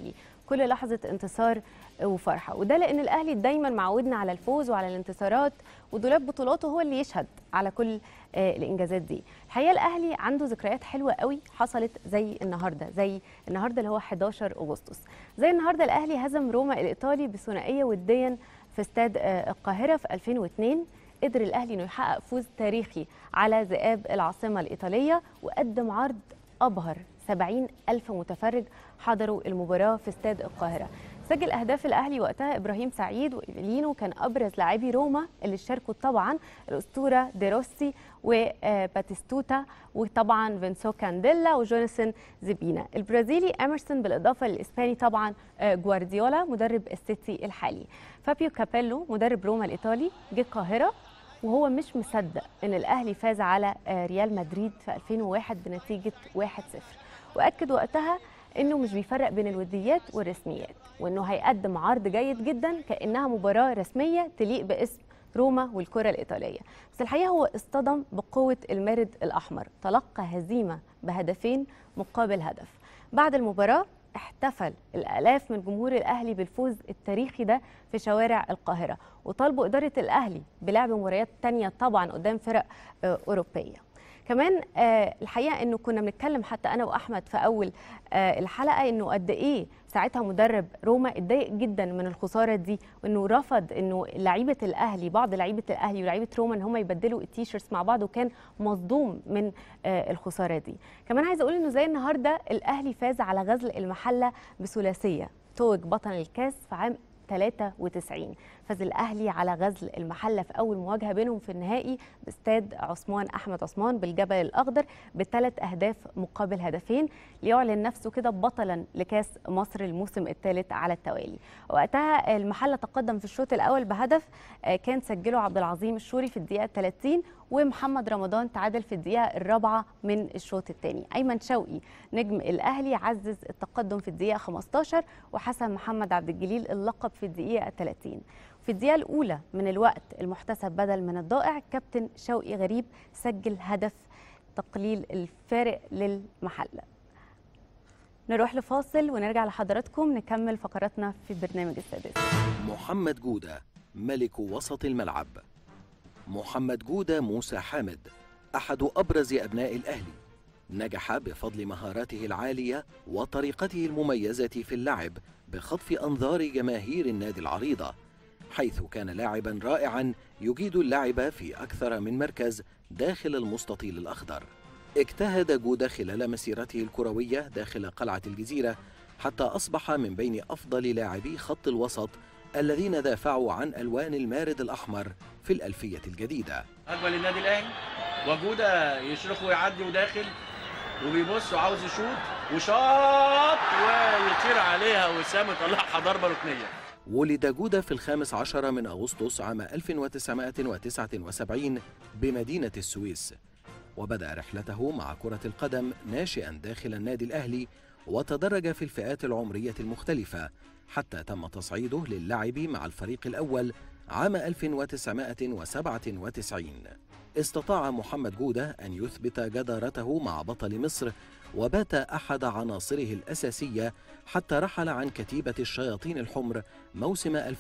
كل لحظه انتصار وفرحه وده لان الاهلي دايما معودنا على الفوز وعلى الانتصارات ودولاب بطولاته هو اللي يشهد على كل آه، الانجازات دي الحقيقه الاهلي عنده ذكريات حلوه قوي حصلت زي النهارده زي النهارده اللي هو 11 اغسطس زي النهارده الاهلي هزم روما الايطالي بثنائيه وديا في استاد آه، القاهره في 2002 قدر الاهلي انه يحقق فوز تاريخي على ذئاب العاصمه الايطاليه وقدم عرض ابهر 70 ألف متفرج حضروا المباراة في استاد القاهرة سجل أهداف الأهلي وقتها إبراهيم سعيد وإيفيلينو كان أبرز لاعبي روما اللي شاركوا طبعا الأسطورة ديروسي وباتيستوتا وطبعا فينسو كانديلا وجوناثان زيبينا البرازيلي أميرسون بالإضافة للإسباني طبعا آه، جوارديولا مدرب السيتي الحالي فابيو كابيلو مدرب روما الإيطالي جه القاهرة وهو مش مصدق ان الاهلي فاز على آه، ريال مدريد في 2001 بنتيجه 1-0 واكد وقتها انه مش بيفرق بين الوديات والرسميات وانه هيقدم عرض جيد جدا كانها مباراه رسميه تليق باسم روما والكره الايطاليه بس الحقيقه هو اصطدم بقوه المارد الاحمر تلقى هزيمه بهدفين مقابل هدف بعد المباراه احتفل الالاف من جمهور الاهلي بالفوز التاريخي ده في شوارع القاهره وطالبوا اداره الاهلي بلعب مباريات تانية طبعا قدام فرق آه، اوروبيه كمان آه، الحقيقه انه كنا بنتكلم حتى انا واحمد في اول آه، الحلقه انه قد ايه ساعتها مدرب روما اتضايق جدا من الخساره دي وانه رفض انه لعيبه الاهلي بعض لعيبه الاهلي ولعيبه روما ان هم يبدلوا التيشيرتس مع بعض وكان مصدوم من آه، الخساره دي كمان عايزه اقول انه زي النهارده الاهلي فاز على غزل المحله بثلاثيه توج بطل الكاس في عام 93 فاز الاهلي على غزل المحله في اول مواجهه بينهم في النهائي باستاد عثمان احمد عثمان بالجبل الاخضر بثلاث اهداف مقابل هدفين ليعلن نفسه كده بطلا لكاس مصر الموسم الثالث على التوالي وقتها المحله تقدم في الشوط الاول بهدف آه، كان سجله عبد العظيم الشوري في الدقيقه 30 ومحمد رمضان تعادل في الدقيقه الرابعه من الشوط الثاني ايمن شوقي نجم الاهلي عزز التقدم في الدقيقه 15 وحسن محمد عبد الجليل اللقب في الدقيقه 30 في الدقيقة الأولى من الوقت المحتسب بدل من الضائع كابتن شوقي غريب سجل هدف تقليل الفارق للمحلة نروح لفاصل ونرجع لحضراتكم نكمل فقراتنا في برنامج السادس محمد جودة ملك وسط الملعب محمد جودة موسى حامد أحد أبرز أبناء الأهلي نجح بفضل مهاراته العالية وطريقته المميزة في اللعب بخطف أنظار جماهير النادي العريضة حيث كان لاعبا رائعا يجيد اللعب في أكثر من مركز داخل المستطيل الأخضر اجتهد جودة خلال مسيرته الكروية داخل قلعة الجزيرة حتى أصبح من بين أفضل لاعبي خط الوسط الذين دافعوا عن ألوان المارد الأحمر في الألفية الجديدة هجمه للنادي الاهلي وجوده يشرخ ويعدي وداخل وبيبص وعاوز يشوط وشاط ويطير عليها وسام يطلعها ضربه ركنيه ولد جودة في الخامس عشر من أغسطس عام 1979 بمدينة السويس وبدأ رحلته مع كرة القدم ناشئا داخل النادي الأهلي وتدرج في الفئات العمرية المختلفة حتى تم تصعيده للعب مع الفريق الأول عام 1997 استطاع محمد جودة أن يثبت جدارته مع بطل مصر وبات أحد عناصره الأساسية حتى رحل عن كتيبة الشياطين الحمر موسم 2003-2004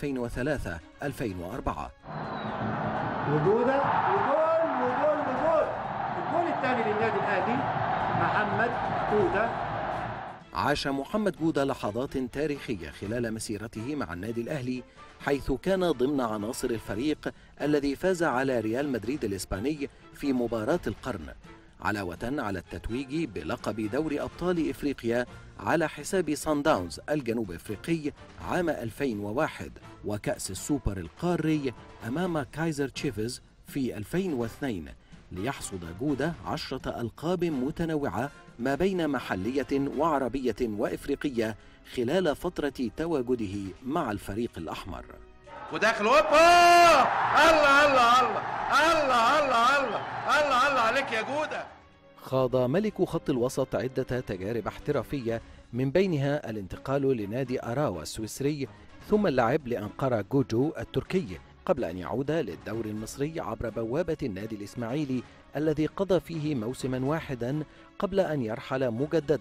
وجوده وجول وجول وجول الجول الثاني للنادي الاهلي محمد جوده عاش محمد جودة لحظات تاريخية خلال مسيرته مع النادي الأهلي حيث كان ضمن عناصر الفريق الذي فاز على ريال مدريد الإسباني في مباراة القرن علاوة على التتويج بلقب دوري أبطال إفريقيا على حساب سان داونز الجنوب إفريقي عام 2001 وكأس السوبر القاري أمام كايزر تشيفز في 2002 ليحصد جودة عشرة ألقاب متنوعة ما بين محلية وعربية وإفريقية خلال فترة تواجده مع الفريق الأحمر وداخل هوبا الله الله الله الله الله الله الله الله عليك يا جوده خاض ملك خط الوسط عدة تجارب احترافية من بينها الانتقال لنادي أراوا السويسري ثم اللعب لأنقرة جوجو التركي قبل أن يعود للدور المصري عبر بوابة النادي الإسماعيلي الذي قضى فيه موسما واحدا قبل أن يرحل مجددا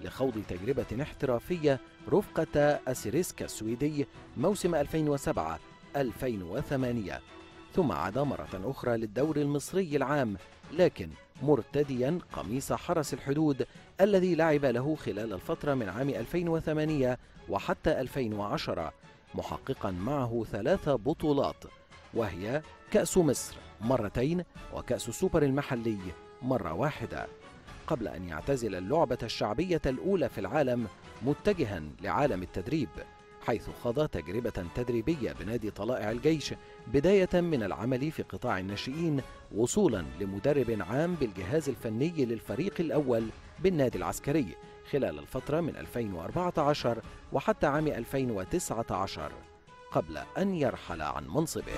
لخوض تجربة احترافية رفقة أسيريسكا السويدي موسم 2007-2008 ثم عاد مرة أخرى للدور المصري العام لكن مرتديا قميص حرس الحدود الذي لعب له خلال الفترة من عام 2008 وحتى 2010 محققا معه ثلاث بطولات وهي كأس مصر مرتين وكأس السوبر المحلي مرة واحدة قبل أن يعتزل اللعبة الشعبية الأولى في العالم متجها لعالم التدريب حيث خاض تجربة تدريبية بنادي طلائع الجيش بداية من العمل في قطاع الناشئين وصولا لمدرب عام بالجهاز الفني للفريق الأول بالنادي العسكري خلال الفترة من 2014 وحتى عام 2019 قبل أن يرحل عن منصبه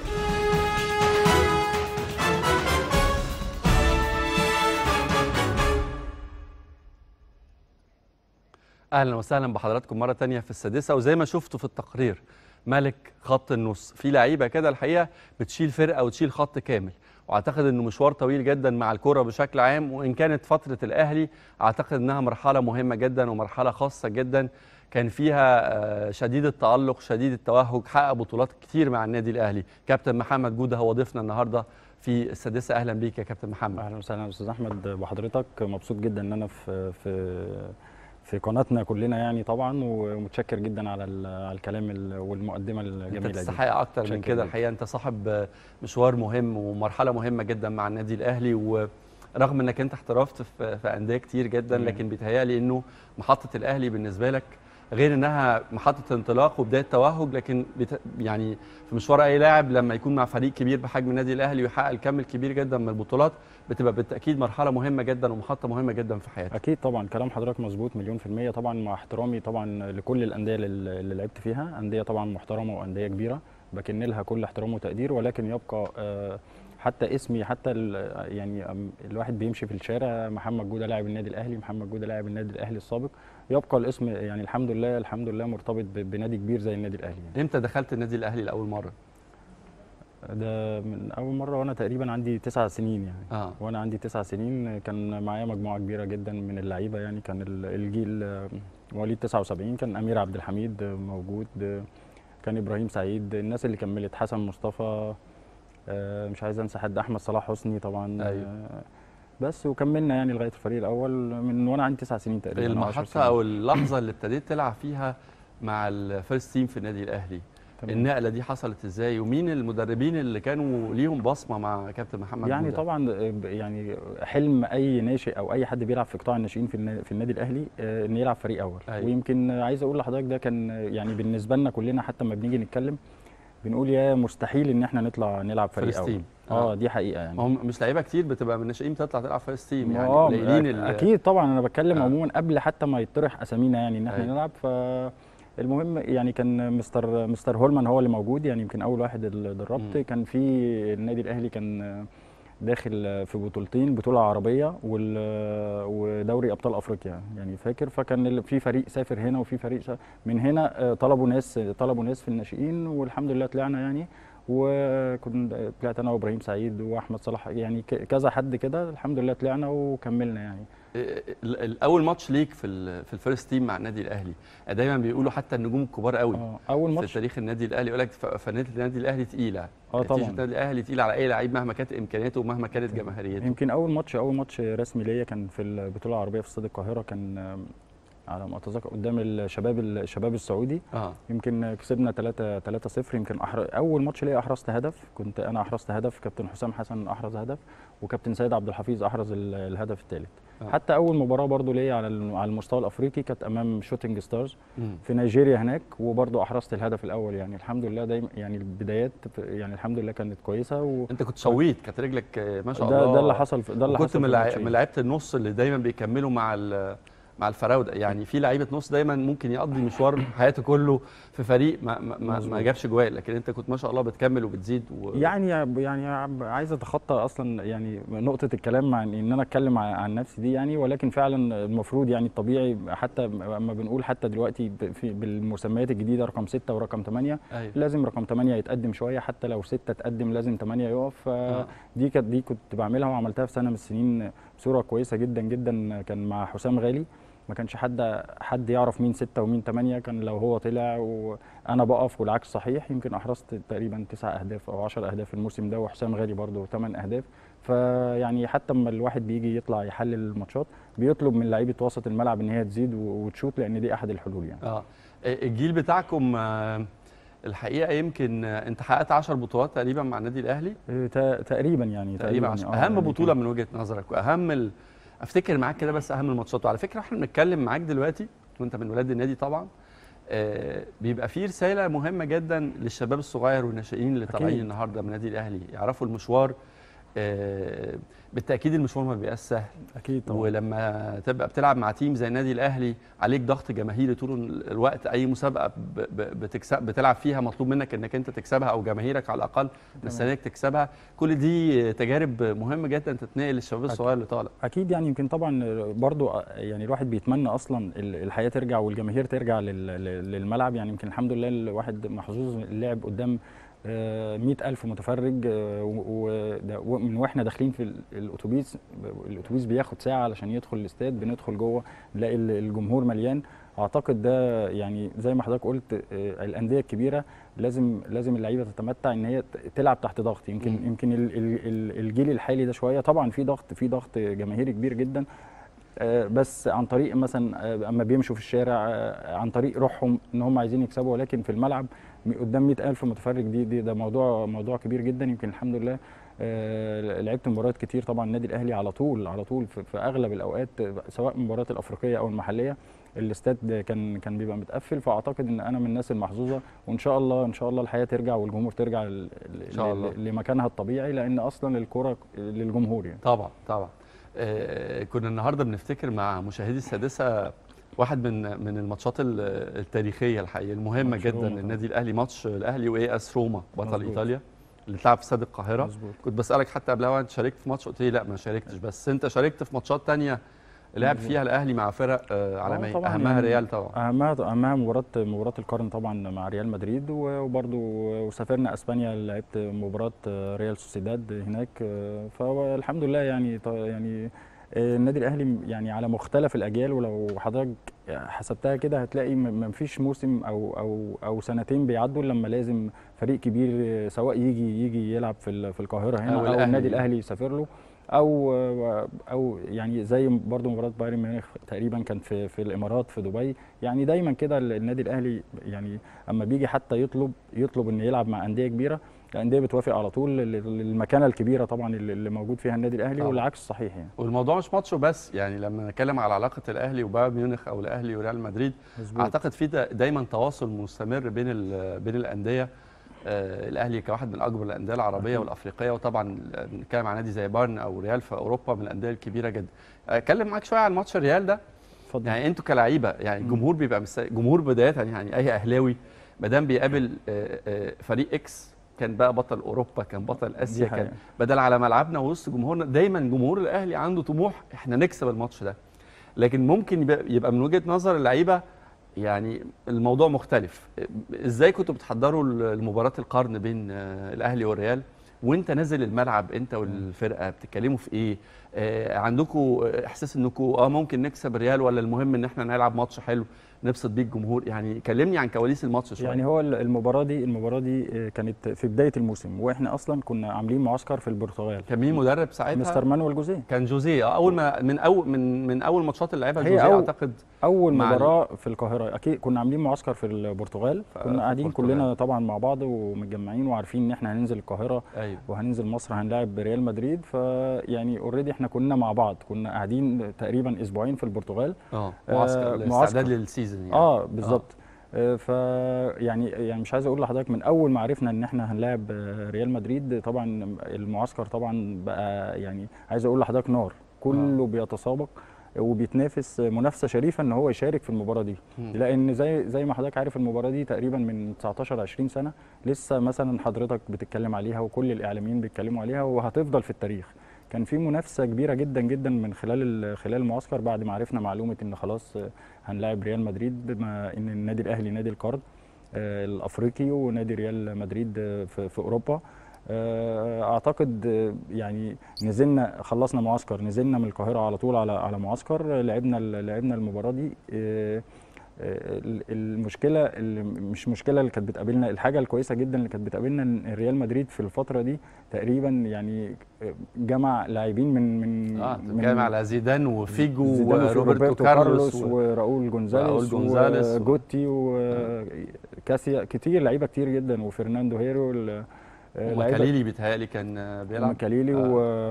اهلا وسهلا بحضراتكم مره تانية في السادسه وزي ما شفتوا في التقرير ملك خط النص في لعيبه كده الحقيقه بتشيل فرقه وتشيل خط كامل واعتقد انه مشوار طويل جدا مع الكره بشكل عام وان كانت فتره الاهلي اعتقد انها مرحله مهمه جدا ومرحله خاصه جدا كان فيها آه، شديد التالق شديد التوهج حقق بطولات كتير مع النادي الاهلي كابتن محمد جوده هو ضيفنا النهارده في السادسه اهلا بيك يا كابتن محمد اهلا وسهلا يا استاذ احمد بحضرتك مبسوط جدا ان انا في في في قناتنا كلنا يعني طبعا ومتشكر جدا على ال- على الكلام ال- والمقدمه انت الجميله دي تستحق اكتر من شكراً كده جداً. الحقيقه انت صاحب مشوار مهم ومرحله مهمه جدا مع النادي الاهلي ورغم انك انت احترفت في في انديه كتير جدا مم. لكن بيتهيألي انه محطه الاهلي بالنسبه لك غير انها محطه انطلاق وبدايه توهج لكن بت... يعني في مشوار اي لاعب لما يكون مع فريق كبير بحجم النادي الاهلي ويحقق الكم الكبير جدا من البطولات بتبقى بالتاكيد مرحله مهمه جدا ومحطه مهمه جدا في حياتك اكيد طبعا كلام حضرتك مظبوط مليون في الميه طبعا مع احترامي طبعا لكل الانديه اللي اللي لعبت فيها انديه طبعا محترمه وانديه كبيره بكن لها كل احترام وتقدير ولكن يبقى آه، حتى اسمي حتى ال- يعني أم- الواحد بيمشي في الشارع محمد جوده لاعب النادي الاهلي محمد جوده لاعب النادي الاهلي السابق يبقى الاسم يعني الحمد لله الحمد لله مرتبط ب- بنادي كبير زي النادي الاهلي يعني. امتى دخلت النادي الاهلي لاول مره ده من اول مره وانا تقريبا عندي تسع سنين يعني اه وانا عندي تسع سنين كان معايا مجموعه كبيره جدا من اللعيبه يعني كان ال- الجيل آه، مواليد 79 كان امير عبد الحميد آه، موجود آه، كان ابراهيم سعيد الناس اللي كملت حسن مصطفى آه، مش عايز انسى حد احمد صلاح حسني طبعا أيوة. آه، بس وكملنا يعني لغايه الفريق الاول من وانا عندي تسع سنين تقريبا أو عشر المحطه سنين. او اللحظه اللي ابتديت تلعب فيها مع الفيرست تيم في النادي الاهلي تمام. النقله دي حصلت ازاي ومين المدربين اللي كانوا ليهم بصمه مع كابتن محمد يعني جودة؟ طبعا آه، ب- يعني حلم اي ناشئ او اي حد بيلعب في قطاع الناشئين في النا- في النادي الاهلي آه، ان يلعب فريق اول أيوة. ويمكن آه، عايز اقول لحضرتك ده كان آه، يعني بالنسبه لنا كلنا حتى لما بنيجي نتكلم بنقول يا مستحيل ان احنا نطلع نلعب فريق فيرست اول تيم. اه آه. دي حقيقه يعني هم مش لعيبه كتير بتبقى من الناشئين بتطلع تلعب فيرست تيم يعني آه، قليلين أك- اللي- اكيد طبعا انا بتكلم آه. عموما قبل حتى ما يطرح اسامينا يعني ان احنا أيوة. نلعب ف المهم يعني كان مستر مستر هولمان هو اللي موجود يعني يمكن اول واحد اللي دربت مم. كان في النادي الاهلي كان داخل في بطولتين بطوله عربيه وال ودوري ابطال افريقيا يعني فاكر فكان ال- في فريق سافر هنا وفي فريق سافر من هنا آه، طلبوا ناس طلبوا ناس في الناشئين والحمد لله طلعنا يعني وكنت طلعت انا وابراهيم سعيد واحمد صلاح يعني ك- كذا حد كده الحمد لله طلعنا وكملنا يعني ال- ال- اول ماتش ليك في ال- في الفيرست تيم مع النادي الاهلي دايما بيقولوا حتى النجوم الكبار قوي اه اول في ماتش تاريخ النادي الاهلي يقول لك ف- فنانه النادي الاهلي تقيله اه تيشيرت طبعا النادي الاهلي تقيل على اي لعيب مهما كانت امكانياته ومهما كانت جماهيريته يمكن اول ماتش اول ماتش رسمي ليا كان في البطوله العربيه في استاد القاهره كان آم، على ما اتذكر قدام الشباب الشباب السعودي اه يمكن كسبنا 3 3 0 يمكن أحر... اول ماتش ليا احرزت هدف كنت انا احرزت هدف كابتن حسام حسن احرز هدف وكابتن سيد عبد الحفيظ احرز ال- الهدف الثالث آه. حتى اول مباراه برضو ليا على الم- على المستوى الافريقي كانت امام شوتنج ستارز مم. في نيجيريا هناك وبرضو احرزت الهدف الاول يعني الحمد لله دايما يعني البدايات يعني الحمد لله كانت كويسه و... انت كنت شويت كانت رجلك آه، ما شاء ده الله ده اللي حصل في ده اللي وكنت حصل من في لع- الماتشين. من لعيبه النص اللي دايما بيكملوا مع ال- مع الفراوده يعني في لعيبه نص دايما ممكن يقضي مشوار حياته كله في فريق ما ما, ما, ما مظبوط. جابش جوال لكن انت كنت ما شاء الله بتكمل وبتزيد و... يعني يعني عايز اتخطى اصلا يعني نقطه الكلام مع ان انا اتكلم عن عن نفسي دي يعني ولكن فعلا المفروض يعني الطبيعي حتى اما بنقول حتى دلوقتي ب- في بالمسميات الجديده رقم 6 ورقم 8 أيوة. لازم رقم 8 يتقدم شويه حتى لو 6 تقدم لازم 8 يقف آه. دي كانت دي كنت بعملها وعملتها في سنه من السنين بصوره كويسه جدا جدا كان مع حسام غالي ما كانش حد حد يعرف مين ستة ومين تمانية كان لو هو طلع وانا بقف والعكس صحيح يمكن احرزت تقريبا تسع اهداف او 10 اهداف الموسم ده وحسام غالي برضه 8 اهداف فيعني حتى اما الواحد بيجي يطلع يحلل الماتشات بيطلب من لعيبه وسط الملعب ان هي تزيد و- وتشوت لان دي احد الحلول يعني اه الجيل بتاعكم آه، الحقيقه يمكن آه، انت حققت 10 بطولات تقريبا مع النادي الاهلي إيه، تا- تقريبا يعني تقريبا عشان آه، اهم يعني بطوله كان- من وجهه نظرك واهم ال... افتكر معاك كده بس اهم الماتشات وعلى فكره احنا بنتكلم معاك دلوقتي وانت من ولاد النادي طبعا آه بيبقى في رساله مهمه جدا للشباب الصغير والناشئين اللي أكيد. طالعين النهارده من النادي الاهلي يعرفوا المشوار آه بالتاكيد المشوار ما بيبقاش سهل اكيد طبعا ولما تبقى بتلعب مع تيم زي النادي الاهلي عليك ضغط جماهيري طول الوقت اي مسابقه ب- ب- بتكسب بتلعب فيها مطلوب منك انك انت تكسبها او جماهيرك على الاقل مستنيك تكسبها كل دي تجارب مهمه جدا تتنقل للشباب الصغير اللي طالع اكيد يعني يمكن طبعا برضو يعني الواحد بيتمنى اصلا ال- الحياه ترجع والجماهير ترجع لل- لل- للملعب يعني يمكن الحمد لله الواحد محظوظ اللعب قدام مئة ألف متفرج آه، و- وده- ومن واحنا داخلين في ال- الاتوبيس الاتوبيس بياخد ساعه علشان يدخل الاستاد بندخل جوه نلاقي ال- الجمهور مليان اعتقد ده يعني زي ما حضرتك قلت آه، الانديه الكبيره لازم لازم اللعيبه تتمتع ان هي ت- تلعب تحت ضغط يمكن مم. يمكن ال- ال- ال- الجيل الحالي ده شويه طبعا في ضغط في ضغط جماهيري كبير جدا آه، بس عن طريق مثلا آه، اما بيمشوا في الشارع آه، عن طريق روحهم ان هم عايزين يكسبوا ولكن في الملعب م- قدام 100000 متفرج دي, دي ده موضوع موضوع كبير جدا يمكن الحمد لله آه، لعبت مباريات كتير طبعا النادي الاهلي على طول على طول في, في اغلب الاوقات آه، سواء المباريات الافريقيه او المحليه الاستاد كان كان بيبقى متقفل فاعتقد ان انا من الناس المحظوظه وان شاء الله ان شاء الله الحياه ترجع والجمهور ترجع ل- ل- شاء الله. ل- لمكانها الطبيعي لان اصلا الكره للجمهور يعني طبعا طبعا آه كنا النهارده بنفتكر مع مشاهدي السادسه واحد من من الماتشات ال- التاريخيه الحقيقه المهمه ماتش جدا روما طبعا. للنادي الاهلي ماتش الاهلي واي اس روما بطل مظبوط. ايطاليا اللي اتلعب في استاد القاهره مظبوط كنت بسالك حتى قبلها انت شاركت في ماتش قلت لي لا ما شاركتش بس انت شاركت في ماتشات تانية لعب مظبوط. فيها الاهلي مع فرق آه عالميه طبعاً اهمها يعني ريال طبعا اهمها اهمها مباراه مباراه القرن طبعا مع ريال مدريد وبرده وسافرنا اسبانيا لعبت مباراه ريال سوسيداد هناك فالحمد لله يعني ط- يعني النادي الاهلي يعني على مختلف الاجيال ولو حضرتك حسبتها كده هتلاقي ما فيش موسم او او او سنتين بيعدوا إلا لما لازم فريق كبير سواء يجي يجي يلعب في ال- في القاهره هنا أو او, الأهلي. النادي الاهلي يسافر له او او يعني زي برضو مباراه بايرن ميونخ تقريبا كان في في الامارات في دبي يعني دايما كده النادي الاهلي يعني اما بيجي حتى يطلب يطلب ان يلعب مع انديه كبيره الانديه بتوافق على طول لل- للمكانه الكبيره طبعا اللي اللي موجود فيها النادي الاهلي طبعاً. والعكس صحيح يعني والموضوع مش ماتش بس يعني لما نتكلم على علاقه الاهلي وبايرن ميونخ او الاهلي وريال مدريد مظبوط اعتقد في دا- دايما تواصل مستمر بين ال- بين الانديه آه، الاهلي كواحد من اكبر الانديه العربيه أكيد. والافريقيه وطبعا بنتكلم عن نادي زي بايرن او ريال في اوروبا من الانديه الكبيره جدا اتكلم معاك شويه عن ماتش الريال ده اتفضل يعني انتوا كلاعيبه يعني مم. الجمهور بيبقى مست... جمهور بدايه يعني اي اهلاوي ما دام بيقابل آه، آه، فريق اكس كان بقى بطل اوروبا كان بطل اسيا دي كان حقيقة. بدل على ملعبنا وسط جمهورنا دايما جمهور الاهلي عنده طموح احنا نكسب الماتش ده لكن ممكن يبقى, يبقى من وجهه نظر اللعيبه يعني الموضوع مختلف ازاي كنتوا بتحضروا لمباراه القرن بين آه، الاهلي والريال وانت نازل الملعب انت والفرقه بتتكلموا في ايه آه عندكم احساس انكم اه ممكن نكسب الريال ولا المهم ان احنا نلعب ماتش حلو نبسط بيه الجمهور يعني كلمني عن كواليس الماتش شويه يعني هو المباراه دي المباراه دي آه، كانت في بدايه الموسم واحنا اصلا كنا عاملين معسكر في البرتغال كان مين مدرب ساعتها مستر مانويل جوزيه كان جوزيه آه، اول ما من اول من من اول ماتشات اللي لعبها هي جوزيه أول- اعتقد اول مع ال- مباراه في القاهره اكيد كنا عاملين معسكر في البرتغال في كنا قاعدين البرتغال. كلنا طبعا مع بعض ومتجمعين وعارفين ان احنا هننزل القاهره ايوه وهننزل مصر هنلاعب ريال مدريد فيعني اوريدي احنا كنا مع بعض كنا قاعدين تقريبا اسبوعين في البرتغال اه آه، معسكر معسكر. الاستعداد للسيزون يعني اه بالظبط آه، ف يعني يعني مش عايز اقول لحضرتك من اول ما عرفنا ان احنا هنلاعب آه، ريال مدريد طبعا المعسكر طبعا بقى يعني عايز اقول لحضرتك نار كله بيتسابق وبيتنافس منافسه شريفه ان هو يشارك في المباراه دي مم. لان زي زي ما حضرتك عارف المباراه دي تقريبا من 19 20 سنه لسه مثلا حضرتك بتتكلم عليها وكل الاعلاميين بيتكلموا عليها وهتفضل في التاريخ كان في منافسه كبيره جدا جدا من خلال ال- خلال المعسكر بعد ما عرفنا معلومه ان خلاص آه، هنلاعب ريال مدريد بما ان النادي الاهلي نادي القرن آه، الافريقي ونادي ريال مدريد آه، في في اوروبا آه، اعتقد آه، يعني نزلنا خلصنا معسكر نزلنا من القاهره على طول على على معسكر لعبنا ال- لعبنا المباراه دي آه، آه، ال- المشكله اللي مش مشكله اللي كانت بتقابلنا الحاجه الكويسه جدا اللي كانت بتقابلنا ان ريال مدريد في الفتره دي تقريبا يعني آه، جمع لاعبين من من اه من بتتكلم على زيدان وفيجو زيدان وفي وروبرتو كارلوس و... وراؤول جونزاليس وراؤول جونزاليس و- وجوتي وكاسيا كتير لعيبه كتير جدا وفرناندو هيرو ال- آه، لعيبة- ومكاليلي بيتهيألي كان آه، بيلعب مكاليلي آه.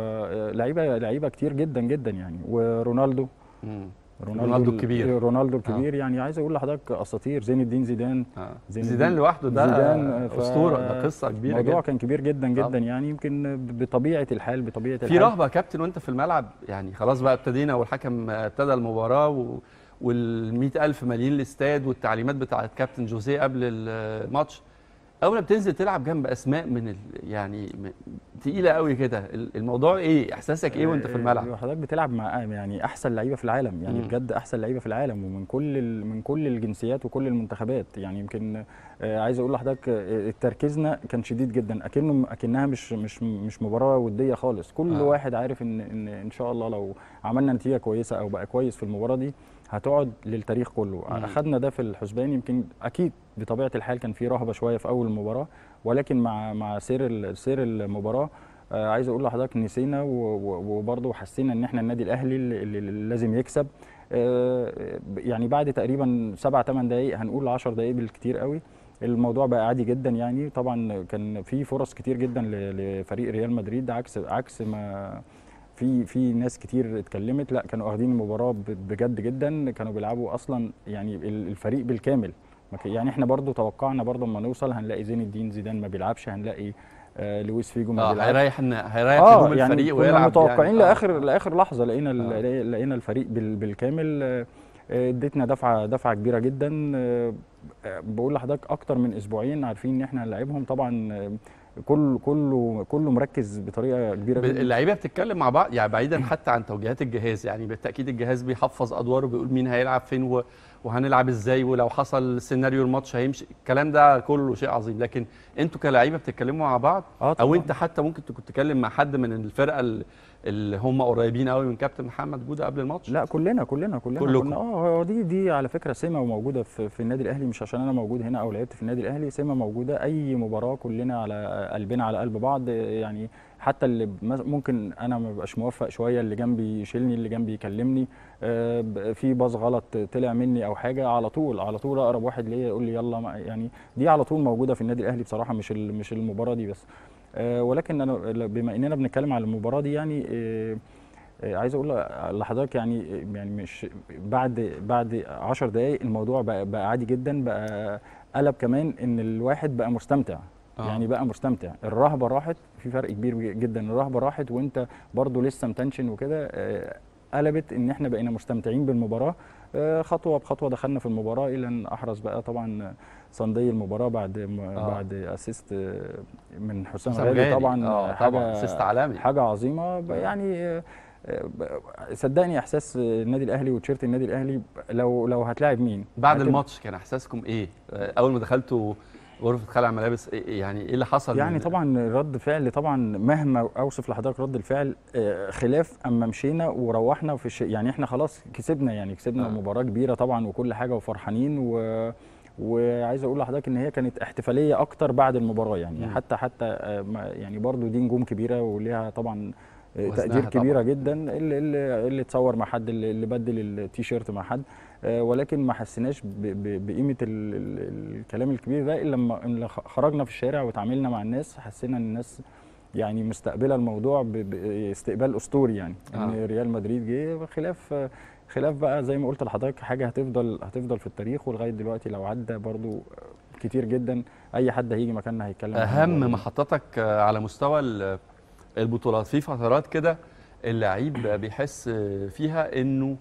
ولعيبه لعيبه كتير جدا جدا يعني ورونالدو مم. رونالدو, رونالدو ال- الكبير. رونالدو الكبير يعني عايز اقول لحضرتك اساطير زين الدين زيدان آه. زين زيدان الدين- لوحده ده زيدان ف- اسطوره ده قصه كبيره الموضوع جدا كان كبير جدا جدا طبعا. يعني يمكن بطبيعه الحال بطبيعه في الحال رهبه يا كابتن وانت في الملعب يعني خلاص بقى ابتدينا والحكم ابتدى المباراه و... وال ألف مليين الاستاد والتعليمات بتاعت كابتن جوزيه قبل الماتش اول ما بتنزل تلعب جنب اسماء من ال... يعني م- تقيله قوي كده ال- الموضوع ايه احساسك ايه وانت في الملعب حضرتك بتلعب مع يعني احسن لعيبه في العالم يعني مم. بجد احسن لعيبه في العالم ومن كل ال... من كل الجنسيات وكل المنتخبات يعني يمكن آه، عايز اقول لحضرتك آه، تركيزنا كان شديد جدا اكنه اكنها مش مش مش مباراه وديه خالص كل آه. آه. واحد عارف ان ان ان شاء الله لو عملنا نتيجه كويسه او بقى كويس في المباراه دي هتقعد للتاريخ كله مم. اخذنا ده في الحسبان يمكن اكيد بطبيعه الحال كان في رهبه شويه في اول المباراه ولكن مع مع سير ال- سير المباراه آه عايز اقول لحضرتك نسينا و- و- وبرضه حسينا ان احنا النادي الاهلي اللي, اللي اللي لازم يكسب آه يعني بعد تقريبا سبع ثمان دقائق هنقول 10 دقائق بالكتير قوي الموضوع بقى عادي جدا يعني طبعا كان في فرص كتير جدا ل- لفريق ريال مدريد عكس عكس ما في في ناس كتير اتكلمت لا كانوا واخدين المباراه ب- بجد جدا كانوا بيلعبوا اصلا يعني ال- الفريق بالكامل ما ك- يعني احنا برضو توقعنا برضو اما نوصل هنلاقي زين الدين زيدان ما بيلعبش هنلاقي آه لويس فيجو ما اه بيلعبش هيريح إن- هيريح اه هجوم يعني الفريق كنا ويلعب متوقعين يعني لاخر لاخر لحظه لقينا ال- آه. لقينا الفريق بال- بالكامل آه، آه، اديتنا دفعه دفعه كبيره جدا آه، آه، بقول لحضرتك اكتر من اسبوعين عارفين ان احنا هنلاعبهم طبعا آه، كل كله كله مركز بطريقه كبيره ب- جدا اللعيبه بتتكلم مع بعض يعني بعيدا حتى عن توجيهات الجهاز يعني بالتاكيد الجهاز بيحفظ ادواره بيقول مين هيلعب فين و- وهنلعب ازاي ولو حصل سيناريو الماتش هيمشي الكلام ده كله شيء عظيم لكن انتوا كلاعيبه بتتكلموا مع بعض اه او طبعاً. انت حتى ممكن تكون تتكلم مع حد من الفرقه ال- اللي هم قريبين قوي من كابتن محمد جوده قبل الماتش لا كلنا كلنا كلنا كلكم. كلنا اه هو دي دي على فكره سمه وموجوده في, في النادي الاهلي مش عشان انا موجود هنا او لعبت في النادي الاهلي سمه موجوده اي مباراه كلنا على قلبنا على قلب بعض يعني حتى اللي بم- ممكن انا ما ببقاش موفق شويه اللي جنبي يشيلني اللي جنبي يكلمني آه، ب- في باص غلط طلع مني او حاجه على طول على طول اقرب واحد ليا يقول لي يلا ما- يعني دي على طول موجوده في النادي الاهلي بصراحه مش ال- مش المباراه دي بس آه، ولكن انا بما اننا بنتكلم على المباراه دي يعني آه، آه، عايز اقول لحضرتك يعني يعني مش بعد بعد 10 دقائق الموضوع بقى, بقى عادي جدا بقى قلب كمان ان الواحد بقى مستمتع آه. آه. يعني بقى مستمتع الرهبه راحت في فرق كبير جدا الرهبه راحت وانت برضو لسه متنشن وكده آه، قلبت ان احنا بقينا مستمتعين بالمباراه آه، خطوه بخطوه دخلنا في المباراه الى ان احرز بقى طبعا صندي المباراه بعد آه. آه. بعد اسيست آه، من حسام حسام غالي غالي. طبعا آه، حاجه طبعاً، أسيست عالمي. حاجه عظيمه ب- يعني آه، آه، ب- صدقني احساس النادي الاهلي وتيشيرت النادي الاهلي لو لو هتلاعب مين بعد هتبقى- الماتش كان احساسكم ايه آه، اول ما دخلتوا غرفه خلع الملابس إيه- يعني ايه اللي حصل يعني من- طبعا رد فعل طبعا مهما اوصف لحضرتك رد الفعل آه، خلاف اما مشينا وروحنا في الش... يعني احنا خلاص كسبنا يعني كسبنا آه. آه. مباراه كبيره طبعا وكل حاجه وفرحانين و... وعايز اقول لحضرتك ان هي كانت احتفاليه اكتر بعد المباراه يعني مم. حتى حتى آه، ما- يعني برضو دي نجوم كبيره وليها طبعا آه، وزنها تقدير طبعاً. كبيره جدا اللي اللي, اللي اتصور مع حد اللي, اللي بدل التيشيرت مع حد آه، ولكن ما حسيناش ب- ب- بقيمه ال- ال- الكلام الكبير ده الا لما إلا خ- خرجنا في الشارع وتعاملنا مع الناس حسينا ان الناس يعني مستقبله الموضوع ب- باستقبال اسطوري يعني آه. ان ريال مدريد جه خلاف خلاف بقى زي ما قلت لحضرتك حاجه هتفضل هتفضل في التاريخ ولغايه دلوقتي لو عدى برضو كتير جدا اي حد هيجي مكاننا هيتكلم عن الموضوع اهم ده. محطاتك آه، على مستوى ال- البطولات في فترات كده اللعيب بيحس فيها انه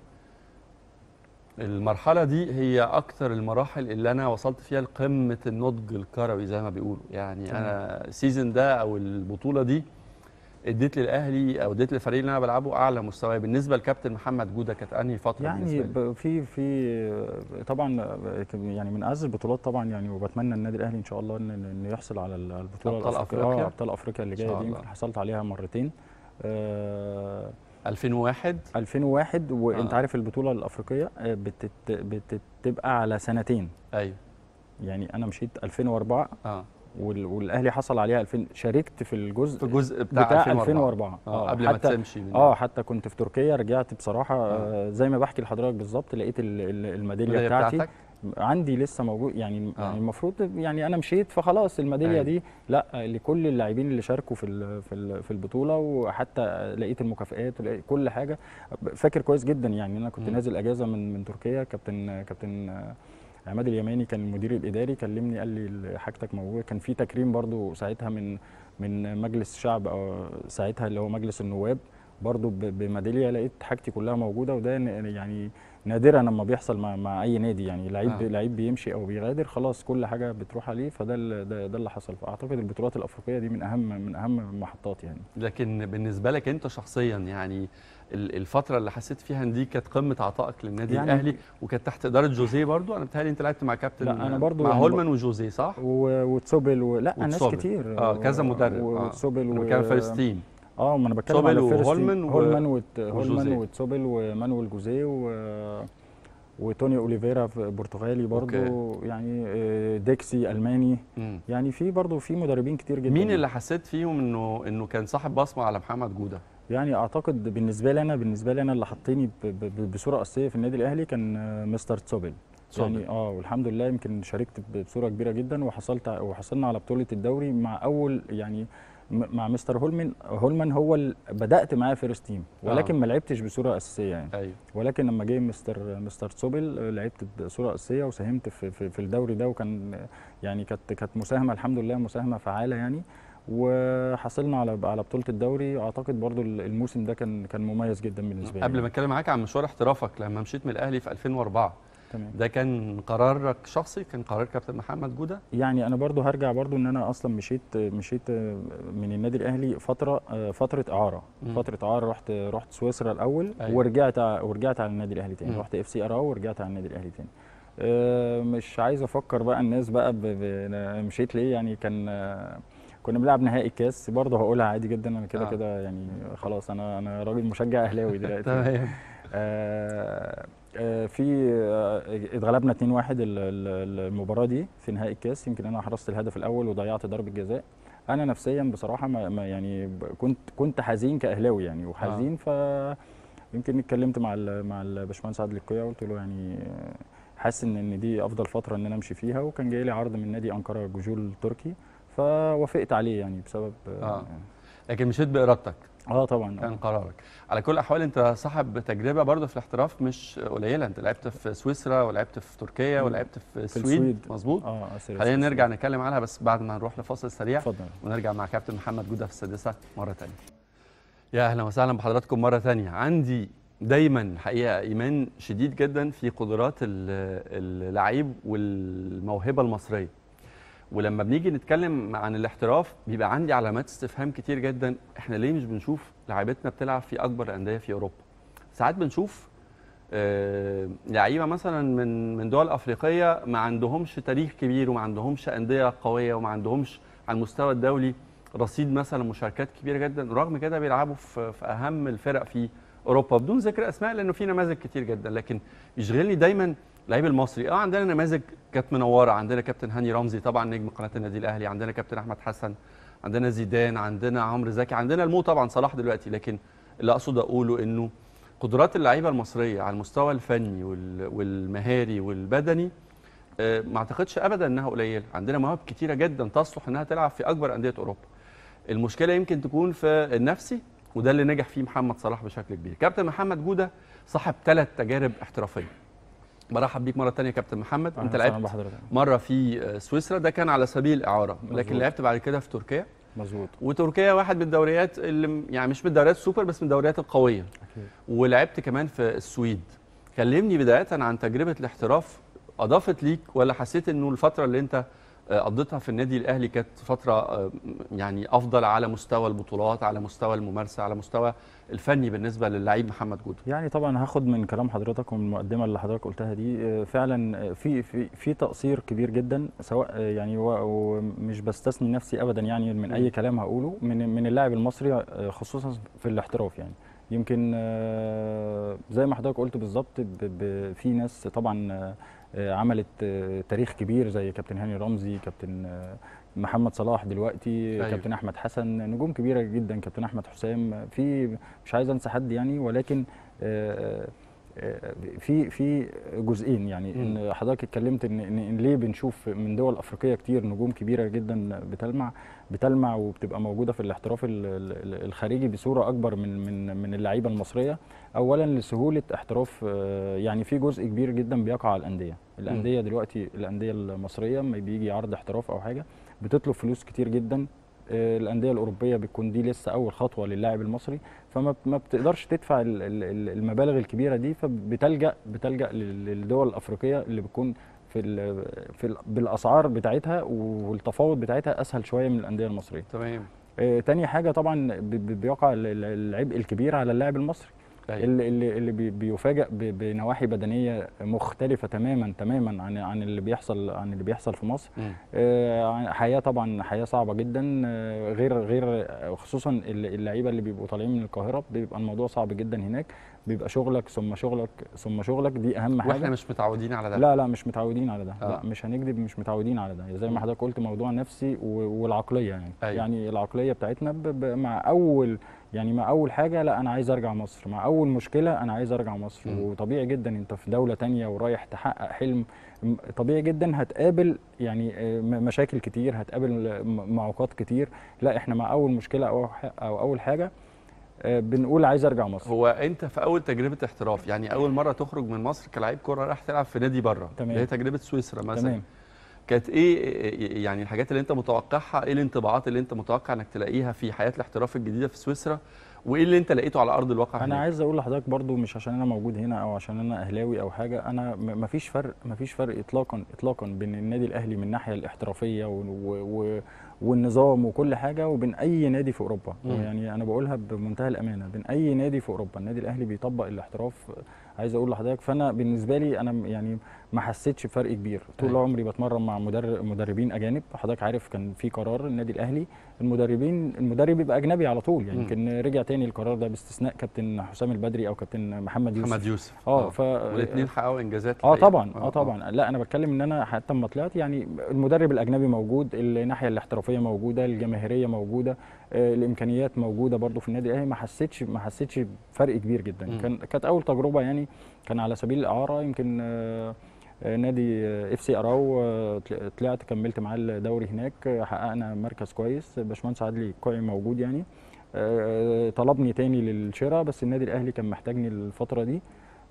المرحلة دي هي أكتر المراحل اللي أنا وصلت فيها لقمة النضج الكروي زي ما بيقولوا، يعني تمام. أنا السيزون ده أو البطولة دي اديت للاهلي او اديت للفريق اللي انا بلعبه اعلى مستوى بالنسبه لكابتن محمد جوده كانت انهي فتره يعني بالنسبه لي؟ ب- في في طبعا يعني من اعز البطولات طبعا يعني وبتمنى النادي الاهلي ان شاء الله ان انه يحصل على البطوله أبطال الأفريقية. أفريقيا؟ اه ابطال افريقيا اللي إن شاء جايه دي الله. يمكن حصلت عليها مرتين آه 2001 2001 وانت آه. عارف البطوله الافريقيه آه، بتت بتبقى على سنتين ايوه يعني انا مشيت 2004 اه وال- والاهلي حصل عليها 2000 شاركت في الجزء في الجزء بتاع, بتاع 2004, 2004 اه قبل ما حتى تمشي من اه حتى كنت في تركيا رجعت بصراحه آه. آه. زي ما بحكي لحضرتك بالظبط لقيت ال- ال- الميداليه الميدالية بتاعتي بتاعتك؟ عندي لسه موجود يعني, آه. يعني المفروض يعني انا مشيت فخلاص الميداليه أيوة. دي لا لكل اللاعبين اللي شاركوا في ال- في ال- في البطوله وحتى لقيت المكافئات ولقيت كل حاجه فاكر كويس جدا يعني انا كنت مم. نازل اجازه من من تركيا كابتن كابتن آه، عماد اليماني كان المدير الاداري كلمني قال لي حاجتك موجوده كان في تكريم برضو ساعتها من من مجلس الشعب او ساعتها اللي هو مجلس النواب برضو ب- بميداليه لقيت حاجتي كلها موجوده وده ن- يعني نادرا لما بيحصل مع, مع اي نادي يعني لعيب آه. آه. لعيب بيمشي او بيغادر خلاص كل حاجه بتروح عليه فده ال- ده, ده اللي حصل فاعتقد البطولات الافريقيه دي من اهم من اهم المحطات يعني لكن بالنسبه لك انت شخصيا يعني ال- الفتره اللي حسيت فيها ان دي كانت قمه عطائك للنادي يعني- الاهلي وكانت تحت اداره جوزيه برضو انا بتهيألي انت لعبت مع كابتن لا، أنا برضو مع يعني هولمان وجوزيه صح؟ و- وتسوبل ولا ناس وتسوبل. كتير اه كذا مدرب و- آه. وتسوبل انا و- بتكلم فيرست تيم اه ما انا بتكلم سوبل على فيرست وهولمان تيم. و- هولمان وت... وجوزيه. هولمان وتسوبل ومانويل جوزيه و... وتوني اوليفيرا في برتغالي برضو أوكي. يعني آه، ديكسي الماني مم. يعني في برضو في مدربين كتير جدا مين اللي حسيت فيهم انه انه كان صاحب بصمه على محمد جوده؟ يعني اعتقد بالنسبه لي انا بالنسبه لي انا اللي حطيني ب... ب... بصوره اساسيه في النادي الاهلي كان آه، مستر تسوبل تسوبل. يعني اه والحمد لله يمكن شاركت ب- بصوره كبيره جدا وحصلت ع- وحصلنا على بطوله الدوري مع اول يعني م- مع مستر هولمان هولمان هو ال- بدات معاه فيرست تيم ولكن آه. ما لعبتش بصوره اساسيه يعني ايوه ولكن لما جه مستر مستر سوبل آه، لعبت بصوره اساسيه وساهمت في, في, في الدوري ده وكان آه، يعني كانت كانت مساهمه الحمد لله مساهمه فعاله يعني وحصلنا على على بطوله الدوري اعتقد برضو الموسم ده كان كان مميز جدا بالنسبه لي قبل ما اتكلم معاك عن مشوار احترافك لما مشيت من الاهلي في 2004 تمام ده كان قرارك شخصي كان قرار كابتن محمد جوده يعني انا برضو هرجع برضو ان انا اصلا مشيت مشيت من النادي الاهلي فتره فتره اعاره مم. فتره اعاره رحت رحت سويسرا الاول أيوة. ورجعت ع- ورجعت على النادي الاهلي تاني مم. رحت اف سي اراو ورجعت على النادي الاهلي تاني آه، مش عايز افكر بقى الناس بقى ب... ب... أنا مشيت ليه يعني كان آه، كنا بنلعب نهائي الكاس برضه هقولها عادي جدا انا كده آه. كده يعني خلاص انا انا راجل مشجع اهلاوي دلوقتي تمام آه، آه، في آه، اتغلبنا 2-1 ال- ال- المباراه دي في نهائي الكاس يمكن انا حرزت الهدف الاول وضيعت ضربه جزاء انا نفسيا بصراحه ما ما يعني ب- كنت كنت حزين كاهلاوي يعني وحزين ف يمكن اتكلمت مع ال مع الباشمهندس عادل القيا قلت له يعني آه، حاسس ان ان دي افضل فتره ان انا امشي فيها وكان جاي لي عرض من نادي انقره جوجول التركي فوافقت عليه يعني بسبب آه. لكن مشيت بارادتك اه طبعا كان آه. قرارك على كل الاحوال انت صاحب تجربه برضه في الاحتراف مش قليله انت لعبت في سويسرا ولعبت في تركيا مم. ولعبت في في السويد السويد. مظبوط اه آسف، خلينا آسف. نرجع نتكلم عنها بس بعد ما نروح لفاصل سريع اتفضل ونرجع مع كابتن محمد جوده في السادسه مره ثانيه يا اهلا وسهلا بحضراتكم مره ثانيه عندي دايما حقيقه ايمان شديد جدا في قدرات ال- اللعيب والموهبه المصريه ولما بنيجي نتكلم عن الاحتراف بيبقى عندي علامات استفهام كتير جدا احنا ليه مش بنشوف لعيبتنا بتلعب في اكبر الانديه في اوروبا ساعات بنشوف آه، لعيبه مثلا من من دول افريقيه ما عندهمش تاريخ كبير وما عندهمش انديه قويه وما عندهمش على المستوى الدولي رصيد مثلا مشاركات كبيره جدا رغم كده بيلعبوا في, في اهم الفرق في اوروبا بدون ذكر اسماء لانه في نماذج كتير جدا لكن يشغلني دايما اللعيب المصري اه عندنا نماذج كانت منوره عندنا كابتن هاني رمزي طبعا نجم قناه النادي الاهلي عندنا كابتن احمد حسن عندنا زيدان عندنا عمرو زكي عندنا المو طبعا صلاح دلوقتي لكن اللي اقصد اقوله انه قدرات اللعيبه المصريه على المستوى الفني وال- والمهاري والبدني آه، ما اعتقدش ابدا انها قليله عندنا مواهب كتيره جدا تصلح انها تلعب في اكبر انديه اوروبا المشكله يمكن تكون في النفسي وده اللي نجح فيه محمد صلاح بشكل كبير كابتن محمد جوده صاحب ثلاث تجارب احترافيه برحب بيك مره ثانيه كابتن محمد أهلاً انت وسهلاً لعبت بحضرتك. مره في آه، سويسرا ده كان على سبيل الاعاره لكن مظبوط. لعبت بعد كده في تركيا مظبوط وتركيا واحد من الدوريات اللي م- يعني مش من الدوريات السوبر بس من الدوريات القويه اكيد ولعبت كمان في السويد كلمني بدايه عن تجربه الاحتراف اضافت ليك ولا حسيت انه الفتره اللي انت آه، قضيتها في النادي الاهلي كانت فتره آه، يعني افضل على مستوى البطولات على مستوى الممارسه على مستوى الفني بالنسبه للعيب محمد جوده يعني طبعا هاخد من كلام حضرتك ومن المقدمه اللي حضرتك قلتها دي آه، فعلا آه، في في في تقصير كبير جدا سواء آه، يعني و- ومش بستثني نفسي ابدا يعني من اي كلام هقوله من من اللاعب المصري آه، خصوصا في الاحتراف يعني يمكن آه، زي ما حضرتك قلت بالظبط ب- ب- في ناس طبعا آه، آه، عملت آه، تاريخ كبير زي كابتن هاني رمزي كابتن آه، محمد صلاح دلوقتي أيوة. كابتن احمد حسن نجوم كبيره جدا كابتن احمد حسام في مش عايز انسى حد يعني ولكن آه، آه، في في جزئين يعني مم. ان حضرتك اتكلمت ان ان إن ليه بنشوف من دول افريقيه كتير نجوم كبيره جدا بتلمع بتلمع وبتبقى موجوده في الاحتراف ال- ال- الخارجي بصوره اكبر من من من اللعيبه المصريه اولا لسهوله احتراف آه، يعني في جزء كبير جدا بيقع على الانديه الانديه دلوقتي الانديه المصريه لما بيجي عرض احتراف او حاجه بتطلب فلوس كتير جدا آه، الانديه الاوروبيه بتكون دي لسه اول خطوه للاعب المصري فما ب- ما بتقدرش تدفع ال- ال- ال- المبالغ الكبيره دي فبتلجا بتلجا لل- للدول الافريقيه اللي بتكون في ال في ال بالاسعار بتاعتها والتفاوض بتاعتها اسهل شويه من الانديه المصريه. تمام آه، تاني حاجه طبعا ب- ب- بيقع ال- ال- العبء الكبير على اللاعب المصري أيوة. اللي اللي اللي بي- بيفاجئ ب- بنواحي بدنيه مختلفه تماما تماما عن عن اللي بيحصل عن اللي بيحصل في مصر مم. آه، حياه طبعا حياه صعبه جدا آه، غير غير خصوصا الل- اللعيبه اللي بيبقوا طالعين من القاهره بيبقى الموضوع صعب جدا هناك بيبقى شغلك ثم شغلك ثم شغلك دي اهم واحنا حاجه مش متعودين على ده لا لا مش متعودين على ده آه. لا مش هنكذب مش متعودين على ده زي مم. ما حضرتك قلت موضوع نفسي و- والعقليه يعني أيوة. يعني العقليه بتاعتنا ب ب مع اول يعني مع اول حاجه لا انا عايز ارجع مصر مع اول مشكله انا عايز ارجع مصر مم. وطبيعي جدا انت في دوله تانية ورايح تحقق حلم م- طبيعي جدا هتقابل يعني آه، م- مشاكل كتير هتقابل آه، م- معوقات كتير لا احنا مع اول مشكله او ح- او اول حاجه آه، بنقول عايز ارجع مصر هو انت في اول تجربه احتراف يعني اول مره تخرج من مصر كلاعب كوره راح تلعب في نادي بره تمام. اللي هي تجربه سويسرا مثلا تمام كانت ايه يعني الحاجات اللي انت متوقعها ايه الانطباعات اللي انت متوقع انك تلاقيها في حياه الاحتراف الجديده في سويسرا وايه اللي انت لقيته على ارض الواقع انا هناك؟ عايز اقول لحضرتك برضو مش عشان انا موجود هنا او عشان انا اهلاوي او حاجه انا م- مفيش فرق مفيش فرق اطلاقا اطلاقا بين النادي الاهلي من الناحيه الاحترافيه و و و والنظام وكل حاجه وبين اي نادي في اوروبا مم. يعني انا بقولها بمنتهى الامانه بين اي نادي في اوروبا النادي الاهلي بيطبق الاحتراف عايز اقول لحضرتك فانا بالنسبه لي انا م- يعني ما حسيتش بفرق كبير طول أيوة. عمري بتمرن مع مدرب مدربين اجانب حضرتك عارف كان في قرار النادي الاهلي المدربين المدرب يبقى اجنبي على طول يعني مم. يمكن رجع تاني القرار ده باستثناء كابتن حسام البدري او كابتن محمد يوسف محمد يوسف اه ف والاثنين حققوا انجازات اه الحقيقة. طبعا اه طبعا لا انا بتكلم ان انا حتى لما طلعت يعني المدرب الاجنبي موجود الناحيه الاحترافيه موجوده الجماهيريه موجوده آه الامكانيات موجوده برضو في النادي الاهلي ما حسيتش ما حسيتش بفرق كبير جدا مم. كان كانت اول تجربه يعني كان على سبيل الاعاره يمكن آه آه، نادي اف سي اراو آه، طل- طلعت كملت معاه الدوري هناك آه، حققنا مركز كويس باشمهندس عادلي الكوعي موجود يعني آه، طلبني تاني للشراء بس النادي الاهلي كان محتاجني الفتره دي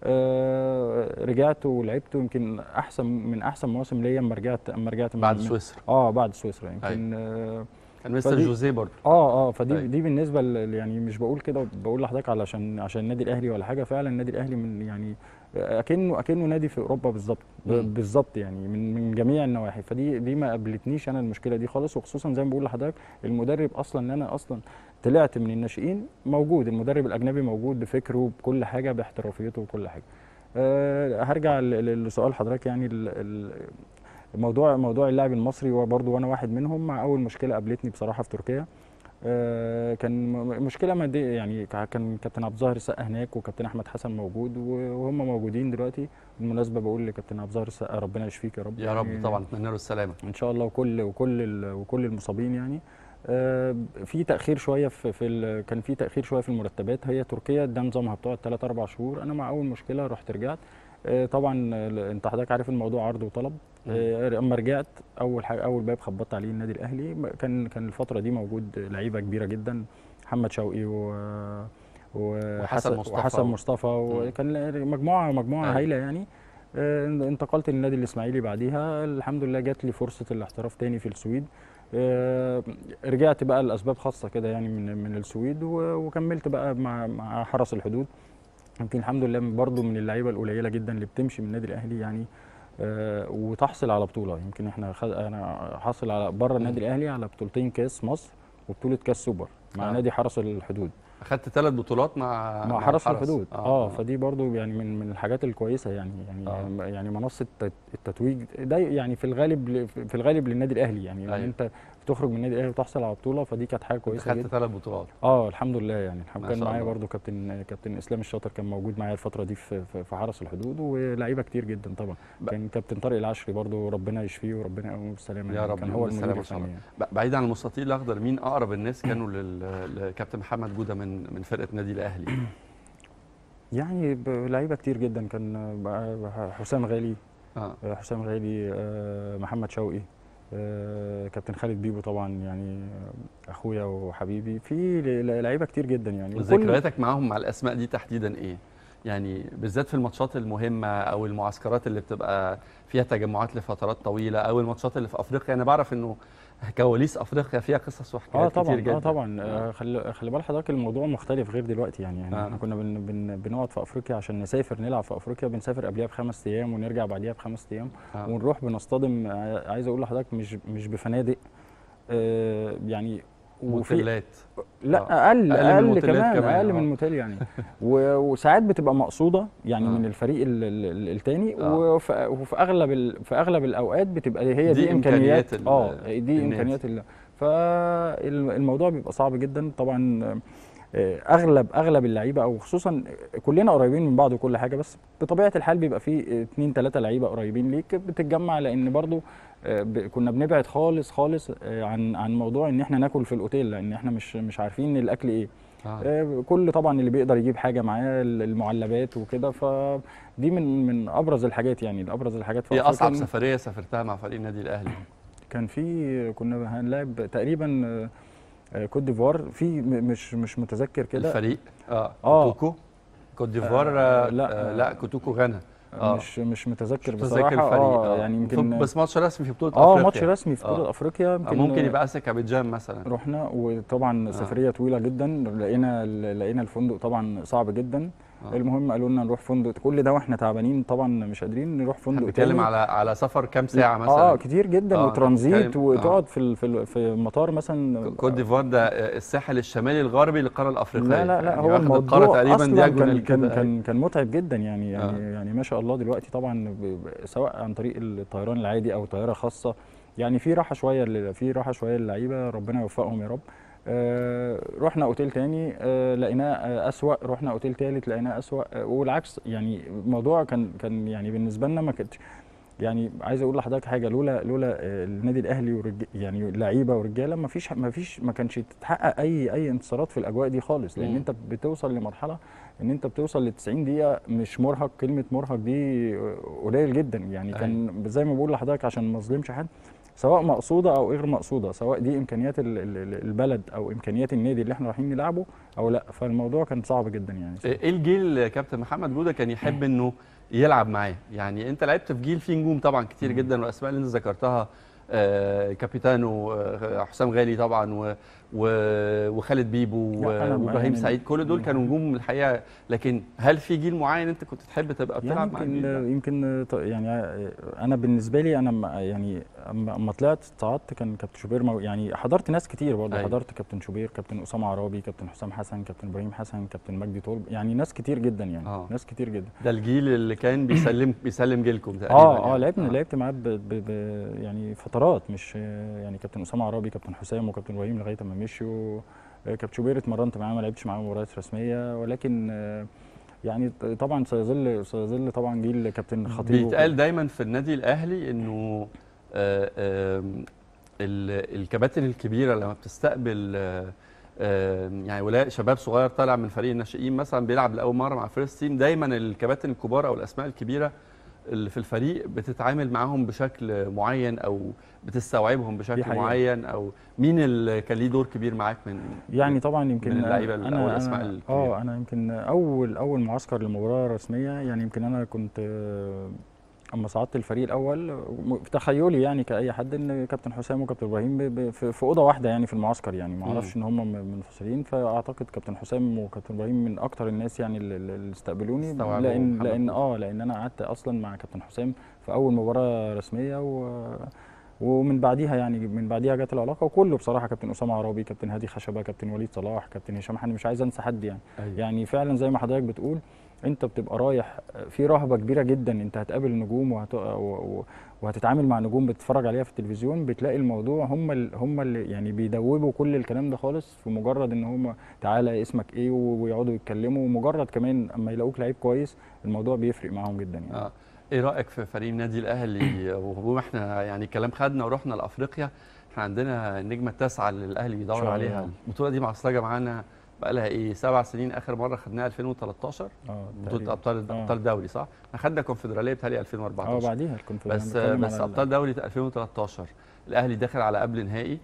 آه، رجعت ولعبت يمكن احسن من احسن مواسم ليا اما رجعت اما رجعت من- بعد من- سويسرا اه بعد سويسرا يمكن آه كان مستر فدي- جوزيه برضه اه اه فدي أيوة. دي بالنسبه ل- يعني مش بقول كده بقول لحضرتك علشان عشان النادي الاهلي ولا حاجه فعلا النادي الاهلي من يعني اكنه اكنه نادي في اوروبا بالظبط ب- مم. بالظبط يعني من من جميع النواحي فدي دي ما قابلتنيش انا المشكله دي خالص وخصوصا زي ما بقول لحضرتك المدرب اصلا اللي انا اصلا طلعت من الناشئين موجود المدرب الاجنبي موجود بفكره بكل حاجه باحترافيته وكل حاجه أه هرجع ل- ل- لسؤال حضرتك يعني ال- ال- موضوع موضوع اللاعب المصري وبرضه وانا واحد منهم مع اول مشكله قابلتني بصراحه في تركيا آه، كان م- مشكله ماديه يعني كا- كان كابتن عبد الظاهر السقا هناك وكابتن احمد حسن موجود و- وهم موجودين دلوقتي بالمناسبه بقول لكابتن عبد الظاهر السقا ربنا يشفيك يا رب يا رب يعني طبعا اتمنى له السلامه ان شاء الله وكل وكل ال- وكل المصابين يعني آه، في تاخير شويه في, في ال- كان في تاخير شويه في المرتبات هي تركيا ده نظامها بتقعد 3 4 شهور انا مع اول مشكله رحت رجعت آه، طبعا ال- انت حضرتك عارف الموضوع عرض وطلب آه، اما رجعت اول حاجه اول باب خبطت عليه النادي الاهلي م- كان كان الفتره دي موجود لعيبه كبيره جدا محمد شوقي و وحسن مصطفى وحسن و- مصطفى وكان مجموعه مجموعه أيوة. هايله يعني آه، انتقلت للنادي الاسماعيلي بعديها الحمد لله جات لي فرصه الاحتراف تاني في السويد آه، رجعت بقى لاسباب خاصه كده يعني من من السويد و- وكملت بقى مع مع حرس الحدود يمكن الحمد لله برضو من اللعيبه القليله جدا اللي بتمشي من النادي الاهلي يعني آه، وتحصل على بطوله يمكن احنا خد... انا حاصل على بره النادي الاهلي على بطولتين كاس مصر وبطوله كاس سوبر مع آه. نادي حرس الحدود اخدت ثلاث بطولات مع مع حرس الحرس. الحدود اه, فدي برضو يعني من من الحاجات الكويسه يعني يعني آه. يعني منصه الت- التتويج ده يعني في الغالب ل- في الغالب للنادي الاهلي يعني أيوة. ان انت بتخرج من النادي الاهلي وتحصل على بطوله فدي كانت حاجه كويسه خدت جدا ثلاث بطولات اه الحمد لله يعني الحمد ما كان شاء معايا الله. برضو كابتن كابتن اسلام الشاطر كان موجود معايا الفتره دي في في, في حرس الحدود ولاعيبه كتير جدا طبعا ب- كان كابتن طارق العشري برضو ربنا يشفيه وربنا يقومه بالسلامه يا يعني رب كان يقوم هو بالسلامة المدير إن شاء الله. الفني يعني. ب- بعيد عن المستطيل الاخضر مين اقرب الناس كانوا لل- لكابتن محمد جوده من من فرقه نادي الاهلي يعني ب- لعيبه كتير جدا كان بقى حسام غالي اه آه، حسام غالي آه، محمد شوقي آه، كابتن خالد بيبو طبعا يعني آه، اخويا وحبيبي في ل- لعيبه كتير جدا يعني وكل- ذكرياتك معاهم مع الاسماء دي تحديدا ايه يعني بالذات في الماتشات المهمه او المعسكرات اللي بتبقى فيها تجمعات لفترات طويله او الماتشات اللي في افريقيا انا بعرف انه كواليس افريقيا فيها قصص اه وحكايات طبعا كتير جدا اه طبعا آه خلي خلي بال حضرتك الموضوع مختلف غير دلوقتي يعني, يعني آه. احنا كنا بن بن بنقعد في افريقيا عشان نسافر نلعب في افريقيا بنسافر قبلها بخمس ايام ونرجع بعديها بخمس ايام آه. ونروح بنصطدم آه، عايز اقول لحضرتك مش مش بفنادق آه يعني وفي موتيلات لا آه. اقل أقل من اقل موتيلات كمان, كمان، اقل آه. من موتيل يعني و- وساعات بتبقى مقصوده يعني آه. من الفريق ال- ال- ال- التاني آه. وفي, وفي اغلب ال- في اغلب الاوقات بتبقى هي دي دي, إمكانيات امكانيات ال- اه دي النادي. امكانيات ال- فالموضوع بيبقى صعب جدا طبعا آه، اغلب اغلب اللعيبه او خصوصا كلنا قريبين من بعض وكل حاجه بس بطبيعه الحال بيبقى في اتنين تلاته لعيبه قريبين ليك بتتجمع لان برضو آه، ب- كنا بنبعد خالص خالص آه، عن عن موضوع ان احنا ناكل في الاوتيل لان احنا مش مش عارفين الاكل ايه آه. آه، كل طبعا اللي بيقدر يجيب حاجه معاه المعلبات وكده فدي من من ابرز الحاجات يعني ابرز الحاجات في ايه أفريقيا اصعب إن سفريه سافرتها مع فريق النادي الاهلي كان في كنا هنلعب تقريبا آه، آه، كوت ديفوار في م- مش مش متذكر كده الفريق اه آه. كوتوكو كوت ديفوار آه، آه لا، آه آه، لا كوتوكو غانا آه. مش مش متذكر مش بصراحه متذكر الفريق اه يعني يمكن بس ماتش رسمي في بطوله اه افريقيا ماتش رسمي في بطوله آه. افريقيا آه، يمكن ممكن يبقى اسك ابيجان مثلا رحنا وطبعا سفريه طويله جدا لقينا لقينا الفندق طبعا صعب جدا آه. المهم قالوا لنا نروح فندق كل ده واحنا تعبانين طبعا مش قادرين نروح فندق بنتكلم تاني. على على سفر كام ساعه مثلا اه كتير جدا آه، وترانزيت بتتكلم- وتقعد في ال- في ال- في المطار مثلا كوت ديفوار ده آه، الساحل الشمالي الغربي للقاره الافريقيه لا لا لا يعني هو واخد الموضوع القاره تقريبا اصلا دياجونال كان كان كده. كان كان متعب جدا يعني يعني آه. يعني ما شاء الله دلوقتي طبعا ب- ب- سواء عن طريق الطيران العادي او طياره خاصه يعني في راحه شويه لل- في راحه شويه للعيبه ربنا يوفقهم يا رب آه رحنا اوتيل تاني آه لقيناه آه اسوا رحنا اوتيل تالت لقيناه اسوا آه والعكس يعني الموضوع كان كان يعني بالنسبه لنا ما كانش يعني عايز اقول لحضرتك حاجه لولا لولا آه، النادي الاهلي ورج... يعني لعيبه ورجاله ما فيش ما فيش ما كانش تتحقق اي اي انتصارات في الاجواء دي خالص لان مم. انت بتوصل لمرحله ان انت بتوصل ل 90 دقيقه مش مرهق كلمه مرهق دي آه، قليل جدا يعني كان زي ما بقول لحضرتك عشان ما اظلمش حد سواء مقصوده او غير مقصوده سواء دي امكانيات ال- ال- ال- البلد او امكانيات النادي اللي احنا رايحين نلعبه او لا فالموضوع كان صعب جدا يعني ايه الجيل يا كابتن محمد جوده كان يحب انه يلعب معاه يعني انت لعبت في جيل فيه نجوم طبعا كتير جدا والاسماء اللي انت ذكرتها آه، كابيتانو آه، حسام غالي طبعا و و- وخالد بيبو لا، أنا و- وابراهيم يعني- سعيد كل دول كانوا نجوم الحقيقه لكن هل في جيل معين انت كنت تحب تبقى يعني بتلعب مع يمكن الجيل ده؟ يمكن ط- يعني انا بالنسبه لي انا م- يعني اما أما طلعت صعدت كان كابتن شوبير مو يعني حضرت ناس كتير برضه أيوة. حضرت كابتن شوبير كابتن اسامه عرابي كابتن حسام حسن كابتن ابراهيم حسن كابتن مجدي طلب يعني ناس كتير جدا يعني آه. ناس كتير جدا ده الجيل اللي كان بيسلم بيسلم جيلكم تقريبا اه اه يعني. لعبنا لعبت معاه ب- ب- ب- يعني فترات مش يعني كابتن اسامه عرابي كابتن حسام وكابتن ابراهيم لغايه ما مشوا آه، كابتن شوبير اتمرنت معاه ما لعبتش معاه مباريات رسميه ولكن آه، يعني ط- طبعا سيظل سيظل طبعا جيل كابتن خطيب بيتقال دايما في النادي الاهلي انه آه، آم، ال- الكباتن الكبيره لما بتستقبل آه، آم، يعني ولاء شباب صغير طالع من فريق الناشئين مثلا بيلعب لاول مره مع الفيرست تيم دايما الكباتن الكبار او الاسماء الكبيره اللي في الفريق بتتعامل معاهم بشكل معين او بتستوعبهم بشكل حقيقة. معين او مين اللي كان ليه دور كبير معاك من يعني طبعا يمكن من اللعيبه انا او الاسماء أنا- الكبيره اه انا يمكن اول اول معسكر لمباراه رسميه يعني يمكن انا كنت آه، اما صعدت الفريق الاول م- في تخيلي يعني كاي حد ان كابتن حسام وكابتن ابراهيم ب- ب- في في اوضه واحده يعني في المعسكر يعني ما اعرفش ان هم م- منفصلين فاعتقد كابتن حسام وكابتن ابراهيم من اكتر الناس يعني اللي- اللي استقبلوني استوعبوا لان محمد لان جوده. اه لان انا قعدت اصلا مع كابتن حسام في اول مباراه رسميه و ومن بعديها يعني من بعديها جت العلاقه وكله بصراحه كابتن اسامه عرابي كابتن هادي خشبه كابتن وليد صلاح كابتن هشام حني مش عايز انسى حد يعني أيوة. يعني فعلا زي ما حضرتك بتقول انت بتبقى رايح في رهبه كبيره جدا انت هتقابل نجوم وهت... و- و- وهتتعامل مع نجوم بتتفرج عليها في التلفزيون بتلاقي الموضوع هم ال... هم اللي يعني بيدوبوا كل الكلام ده خالص في مجرد ان هم تعالى اسمك ايه و- ويقعدوا يتكلموا ومجرد كمان اما يلاقوك لعيب كويس الموضوع بيفرق معاهم جدا يعني اه ايه رايك في فريق النادي الاهلي وهو احنا يعني كلام خدنا ورحنا لافريقيا احنا عندنا النجمه التاسعه اللي الاهلي بيدور شاء الله. عليها البطوله دي معصلجه معانا بقى لها ايه سبع سنين اخر مره خدناها 2013 اه بطوله تقريباً. ابطال آه. ابطال دوري صح؟ احنا خدنا كونفدراليه بتهيألي اه 2014 بعديها كنت بس بس ابطال دوري 2013 الاهلي داخل على قبل نهائي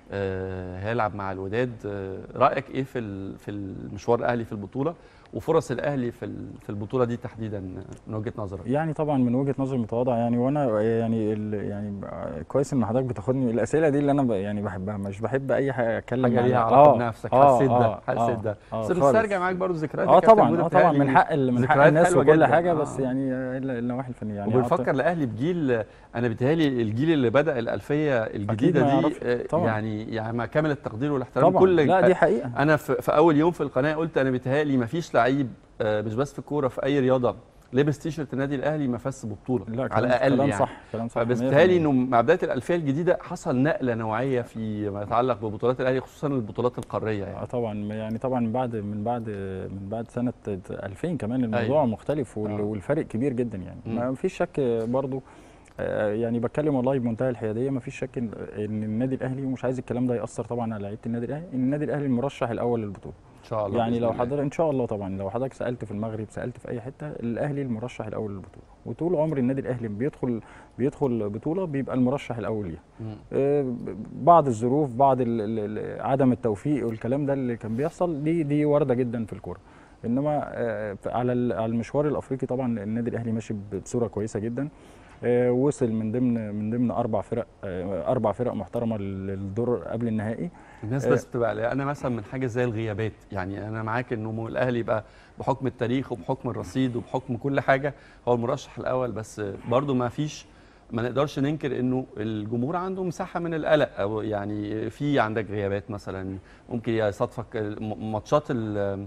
آه هيلعب مع الوداد آه رايك ايه في ال- في المشوار الاهلي في البطوله وفرص الاهلي في ال- في البطوله دي تحديدا من وجهه نظرك يعني طبعا من وجهه نظري المتواضعه يعني وانا يعني ال يعني ب- كويس ان حضرتك بتاخدني الاسئله دي اللي انا ب يعني بحبها مش بحب اي حاجه اتكلم حاجه ليها على- علاقه آه، بنفسك آه، حسيت ده آه، حسيت آه، ده آه، بس خالص. بنسترجع معاك برضه ذكريات اه يا كابتن طبعا جودة اه طبعا بتهيألي من حق ال- من حق ذكريات الناس حلوة وكل جداً. حاجه آه. بس يعني آه، الا النواحي الفنيه يعني وبنفكر الاهلي بجيل انا بيتهيألي الجيل اللي بدا الالفيه الجديده ما دي يعرفش. آه، طبعاً. يعني يعني مع كامل التقدير والاحترام طبعا كل لا دي حقيقه انا في, في اول يوم في القناه قلت انا بيتهيألي ما فيش لعيب آه، مش بس في الكوره في اي رياضه لبس تيشرت النادي الاهلي ما فاز ببطوله لا على كلام- الاقل كلام يعني صح كلام صح فبس 100%. بيتهيألي انه مع بدايه الالفيه الجديده حصل نقله نوعيه في ما يتعلق ببطولات الاهلي خصوصا البطولات القاريه يعني اه طبعا يعني طبعا من بعد من بعد من بعد سنه 2000 كمان الموضوع أيوة. أيوة. مختلف وال- آه. والفرق كبير جدا يعني مم. ما فيش شك برضو آه، يعني بتكلم والله بمنتهى الحياديه ما فيش شك ان إن النادي الاهلي ومش عايز الكلام ده ياثر طبعا على لعيبه النادي الاهلي ان النادي الاهلي المرشح الاول للبطوله ان شاء الله يعني بإذن لو الله. حضرتك ان شاء الله طبعا لو حضرتك سالت في المغرب سالت في اي حته الاهلي المرشح الاول للبطوله وطول عمر النادي الاهلي بيدخل بيدخل بطوله بيبقى المرشح الاول ليها مم. آه، بعض الظروف بعض ال- ال- ال- عدم التوفيق والكلام ده اللي كان بيحصل دي دي وارده جدا في الكوره انما آه، ف- على ال- على المشوار الافريقي طبعا النادي الاهلي ماشي ب- بصوره كويسه جدا آه، وصل من ضمن من ضمن اربع فرق آه، اربع فرق محترمه للدور قبل النهائي الناس آه. بس بتبقى انا مثلا من حاجه زي الغيابات يعني انا معاك انه مو- الاهلي يبقى بحكم التاريخ وبحكم الرصيد وبحكم كل حاجه هو المرشح الاول بس برضو ما فيش ما نقدرش ننكر انه الجمهور عنده مساحه من القلق او يعني في عندك غيابات مثلا ممكن يصادفك الم- ماتشات ال-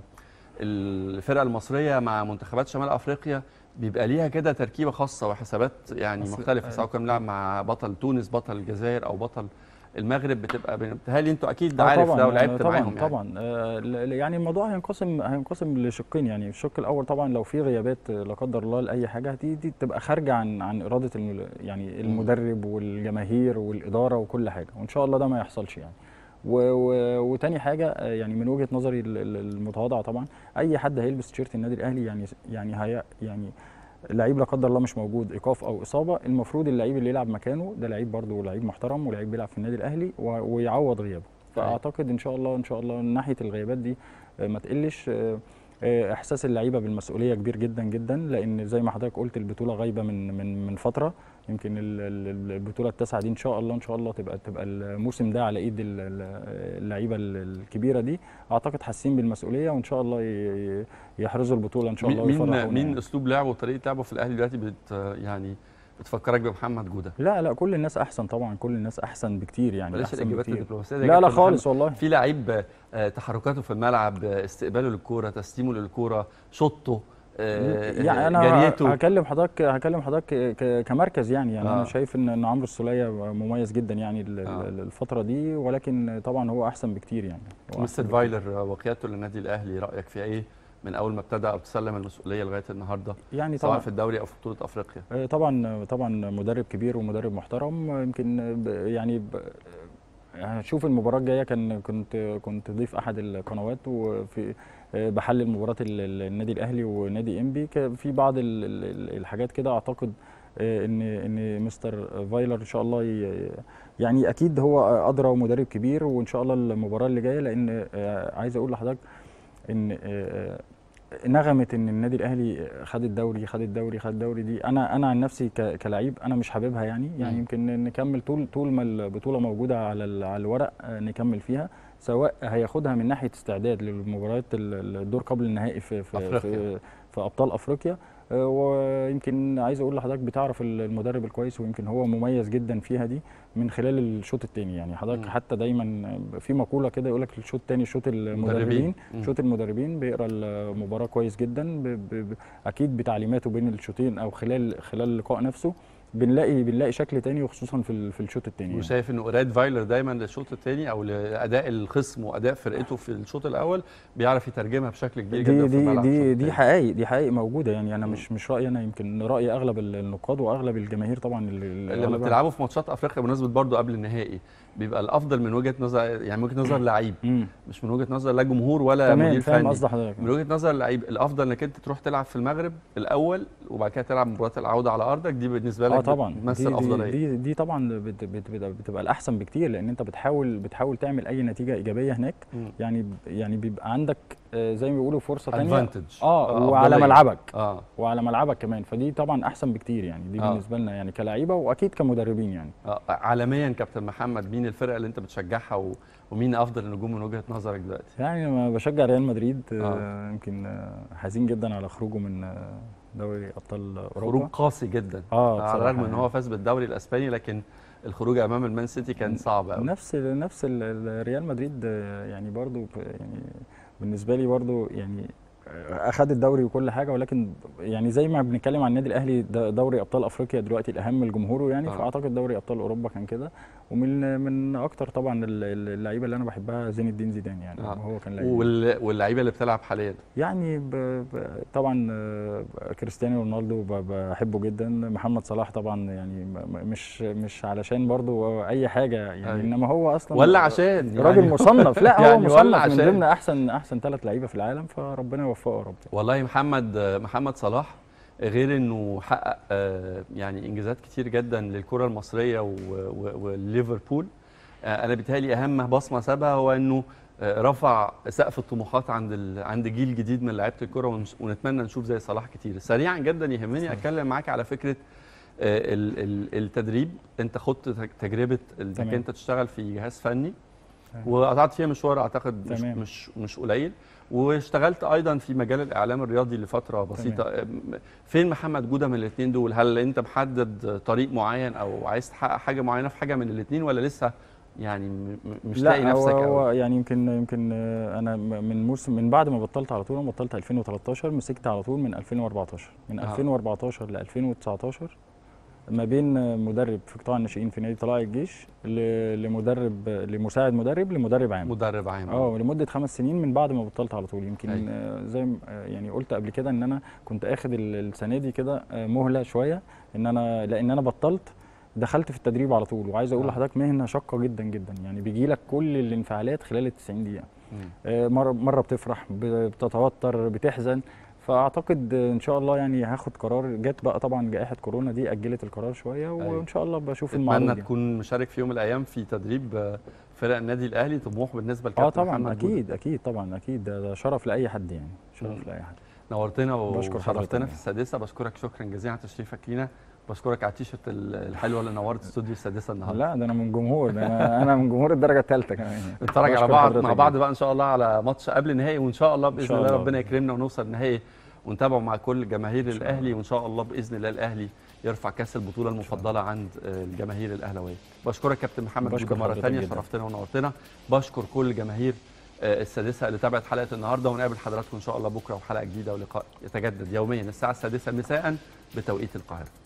الفرقه المصريه مع منتخبات شمال افريقيا بيبقى ليها كده تركيبه خاصه وحسابات يعني أصل- مختلفه سواء كنا بنلعب مع بطل تونس بطل الجزائر او بطل المغرب بتبقى بتهيألي انتوا اكيد آه عارف طبعاً، ده آه ولعبت طبعا معاهم يعني. طبعا آه، ل- ل- يعني الموضوع هينقسم هينقسم لشقين يعني الشق الاول طبعا لو في غيابات آه، لا قدر الله لاي حاجه دي دي تبقى خارجه عن عن اراده الم- يعني المدرب والجماهير والاداره وكل حاجه وان شاء الله ده ما يحصلش يعني و و وتاني حاجه آه، يعني من وجهه نظري ال- ال- المتواضعه طبعا اي حد هيلبس تيشيرت النادي الاهلي يعني يعني هي يعني لعيب لا قدر الله مش موجود ايقاف او اصابه المفروض اللعيب اللي يلعب مكانه ده لعيب برضه لعيب محترم ولعيب بيلعب في النادي الاهلي و- ويعوض غيابه فاعتقد ان شاء الله ان شاء الله من ناحيه الغيابات دي آه، ما تقلش آه، آه، احساس اللعيبه بالمسؤوليه كبير جدا جدا لان زي ما حضرتك قلت البطوله غايبه من من من فتره يمكن ال- ال- البطوله التاسعه دي ان شاء الله ان شاء الله تبقى تبقى الموسم ده على ايد ال- ال- اللعيبه ال- الكبيره دي اعتقد حاسين بالمسؤوليه وان شاء الله ي- ي- يحرزوا البطوله ان شاء الله مين ويفرحونا مين يعني. اسلوب لعبه وطريقه لعبه في الاهلي دلوقتي بت يعني بتفكرك بمحمد جوده لا لا كل الناس احسن طبعا كل الناس احسن بكتير يعني بلاش احسن الاجابات بكتير الدبلوماسيه دي يا لا لا كابتن محمد. خالص والله في لعيب آه، تحركاته في الملعب آه، استقباله للكوره تسليمه للكوره شوطه آه، يعني انا جريته هكلم حضرتك هكلم حضرتك ك- ك- كمركز يعني يعني آه. انا شايف ان ان عمرو السوليه مميز جدا يعني ال- ال- آه. الفتره دي ولكن طبعا هو احسن بكتير يعني هو مستر أحسن بكتير. فايلر آه، وقيادته للنادي الاهلي رايك في ايه من اول ما ابتدى او تسلم المسؤوليه لغايه النهارده يعني سواء طبعا في الدوري او في بطوله افريقيا آه، طبعا طبعا مدرب كبير ومدرب محترم آه، يمكن ب- يعني ب- هشوف المباراة الجاية كان كنت كنت ضيف أحد القنوات وفي آه، بحلل مباراة ال- ال- النادي الأهلي ونادي إنبي كان في بعض ال- ال- الحاجات كده أعتقد آه، إن إن مستر فايلر إن شاء الله ي- يعني أكيد هو أدرى ومدرب كبير وإن شاء الله المباراة اللي جاية لأن آه، عايز أقول لحضرتك إن آه، نغمه ان النادي الاهلي خد الدوري خد الدوري خد الدوري دي انا انا عن نفسي ك- كلعيب انا مش حاببها يعني يعني مم. يمكن نكمل طول طول ما البطوله موجوده على ال- على الورق آه، نكمل فيها سواء هياخدها من ناحيه استعداد للمباريات ال- الدور قبل النهائي في في أفريقيا. في, في ابطال افريقيا آه، ويمكن عايز اقول لحضرتك بتعرف ال- المدرب الكويس ويمكن هو مميز جدا فيها دي من خلال الشوط الثاني يعني حضرتك مم. حتى دايما في مقوله كده يقول لك الشوط الثاني شوط المدربين مم. شوط المدربين بيقرا المباراه كويس جدا ب ب ب اكيد بتعليماته بين الشوطين او خلال خلال اللقاء نفسه بنلاقي بنلاقي شكل تاني وخصوصا في ال- في الشوط الثاني يعني. وشايف ان قراد فايلر دايما للشوط الثاني او لاداء الخصم واداء فرقته في الشوط الاول بيعرف يترجمها بشكل كبير جدا دي في دي الملعب الشوط دي دي التاني. حقائق دي حقائق موجوده يعني انا مم. مش مش رايي انا يمكن راي اغلب ال- النقاد واغلب الجماهير طبعا اللي اللي لما أغلبها- بتلعبوا في ماتشات افريقيا بمناسبه برضو قبل النهائي بيبقى الافضل من وجهه نظر يعني من وجهه نظر لعيب مم. مش من وجهه نظر لا جمهور ولا تمام مدير فاهم فني قصد حضرتك من وجهه نظر اللعيب الافضل انك انت تروح تلعب في المغرب الاول وبعد كده تلعب مباراه العوده على ارضك دي بالنسبه لك اه طبعا بتمثل دي دي, افضليه دي دي طبعا بت بت بت بتبقى الاحسن بكتير لان انت بتحاول بتحاول تعمل اي نتيجه ايجابيه هناك مم. يعني يعني بيبقى عندك آه، زي ما بيقولوا فرصه ثانيه ادفانتج اه وعلى ملعبك اه وعلى ملعبك كمان فدي طبعا احسن بكتير يعني دي آه. بالنسبه لنا يعني كلاعيبه واكيد كمدربين يعني آه، عالميا كابتن محمد مين الفرقه اللي انت بتشجعها و... ومين افضل النجوم من وجهه نظرك دلوقتي يعني لما بشجع ريال مدريد آه. آه. يمكن آه، حزين جدا على خروجه من آه، دوري ابطال اوروبا خروج قاسي جدا اه على بصراحة الرغم ان يعني. هو فاز بالدوري الاسباني لكن الخروج امام المان سيتي كان صعب قوي نفس نفس ال- ال- ريال مدريد آه، يعني برضو ب- يعني بالنسبه لي برضو يعني آه، اخد الدوري وكل حاجه ولكن يعني زي ما بنتكلم عن النادي الاهلي ده دوري ابطال افريقيا دلوقتي الاهم لجمهوره يعني آه. فاعتقد دوري ابطال اوروبا كان كده ومن من اكتر طبعا ال- ال- اللعيبه اللي انا بحبها زين الدين زيدان يعني آه. هو كان لعيب وال... واللعيبه اللي بتلعب حاليا يعني ب... ب... طبعا آه، كريستيانو رونالدو ب... بحبه جدا محمد صلاح طبعا يعني م- م- مش مش علشان برضو اي حاجه يعني أيوة. انما هو اصلا ولا عشان راجل يعني- مصنف لا هو يعني ولا مصنف من عشان. ضمن احسن احسن ثلاث لعيبه في العالم فربنا يوفقه يا رب والله محمد محمد صلاح غير انه حقق آه، يعني انجازات كتير جدا للكره المصريه و- و- وليفربول آه، انا بيتهيألي اهم بصمه سابها هو انه آه، رفع سقف الطموحات عند ال... عند جيل جديد من لعيبه الكره ونش- ونتمنى نشوف زي صلاح كتير سريعا جدا يهمني اتكلم معاك على فكره آه، ال- ال- التدريب انت خدت تج- تجربه انك تمام. انت تشتغل في جهاز فني تمام. وقطعت فيها مشوار اعتقد مش تمام. مش مش قليل واشتغلت ايضا في مجال الاعلام الرياضي لفتره بسيطه أم، فين محمد جوده من الاثنين دول هل انت محدد طريق معين او عايز تحقق حاجه معينه في حاجه من الاثنين ولا لسه يعني م- م- مش لاقي لا نفسك هو, هو أوي؟ يعني يمكن يمكن آه، انا م- من موسم من بعد ما بطلت على طول انا بطلت 2013 مسكت على طول من 2014 من آه. 2014 ل 2019 ما بين آه، مدرب في قطاع الناشئين في نادي طلائع الجيش ل- لمدرب لمساعد مدرب لمدرب عام مدرب عام اه لمده خمس سنين من بعد ما بطلت على طول يمكن أيوة. آه، زي ما آه، يعني قلت قبل كده ان انا كنت اخد ال- السنه دي كده آه، مهله شويه ان انا لان انا بطلت دخلت في التدريب على طول وعايز اقول آه. لحضرتك مهنه شاقه جدا جدا يعني بيجي لك كل الانفعالات خلال ال 90 دقيقه مم. آه، مره مره بتفرح ب- بتتوتر بتحزن فاعتقد آه، ان شاء الله يعني هاخد قرار جت بقى طبعا جائحه كورونا دي اجلت القرار شويه أيوة. وان شاء الله بشوف المعروض اتمنى يعني. تكون مشارك في يوم من الايام في تدريب آه، فرق النادي الاهلي طموح بالنسبه اه لكابتن طبعا محمد جودة. اكيد اكيد طبعا اكيد ده, ده شرف لاي حد يعني مم. شرف لاي حد نورتنا بشكر وشرفتنا حضرتك. في السادسه بشكرك شكرا جزيلا على تشريفك لينا بشكرك على التيشيرت ال- الحلوه اللي نورت استوديو السادسه النهارده لا ده انا من جمهور ده انا انا من جمهور الدرجه الثالثه كمان يعني. نتفرج على بشكر بعض حضرتك مع بعض جداً. بقى ان شاء الله على ماتش قبل النهائي وان شاء الله باذن شاء الله الله. ربنا يكرمنا ونوصل النهائي ونتابعه مع كل جماهير شاء الاهلي وان شاء الله باذن الله الاهلي يرفع كاس البطوله المفضله عند آه، الجماهير الاهلاويه بشكرك كابتن محمد بشكر جوده مره حضرتك ثانيه جداً. شرفتنا ونورتنا بشكر كل جماهير آه، السادسه اللي تابعت حلقه النهارده ونقابل حضراتكم ان شاء الله بكره وحلقه جديده ولقاء يتجدد يوميا الساعه السادسه مساء بتوقيت القاهره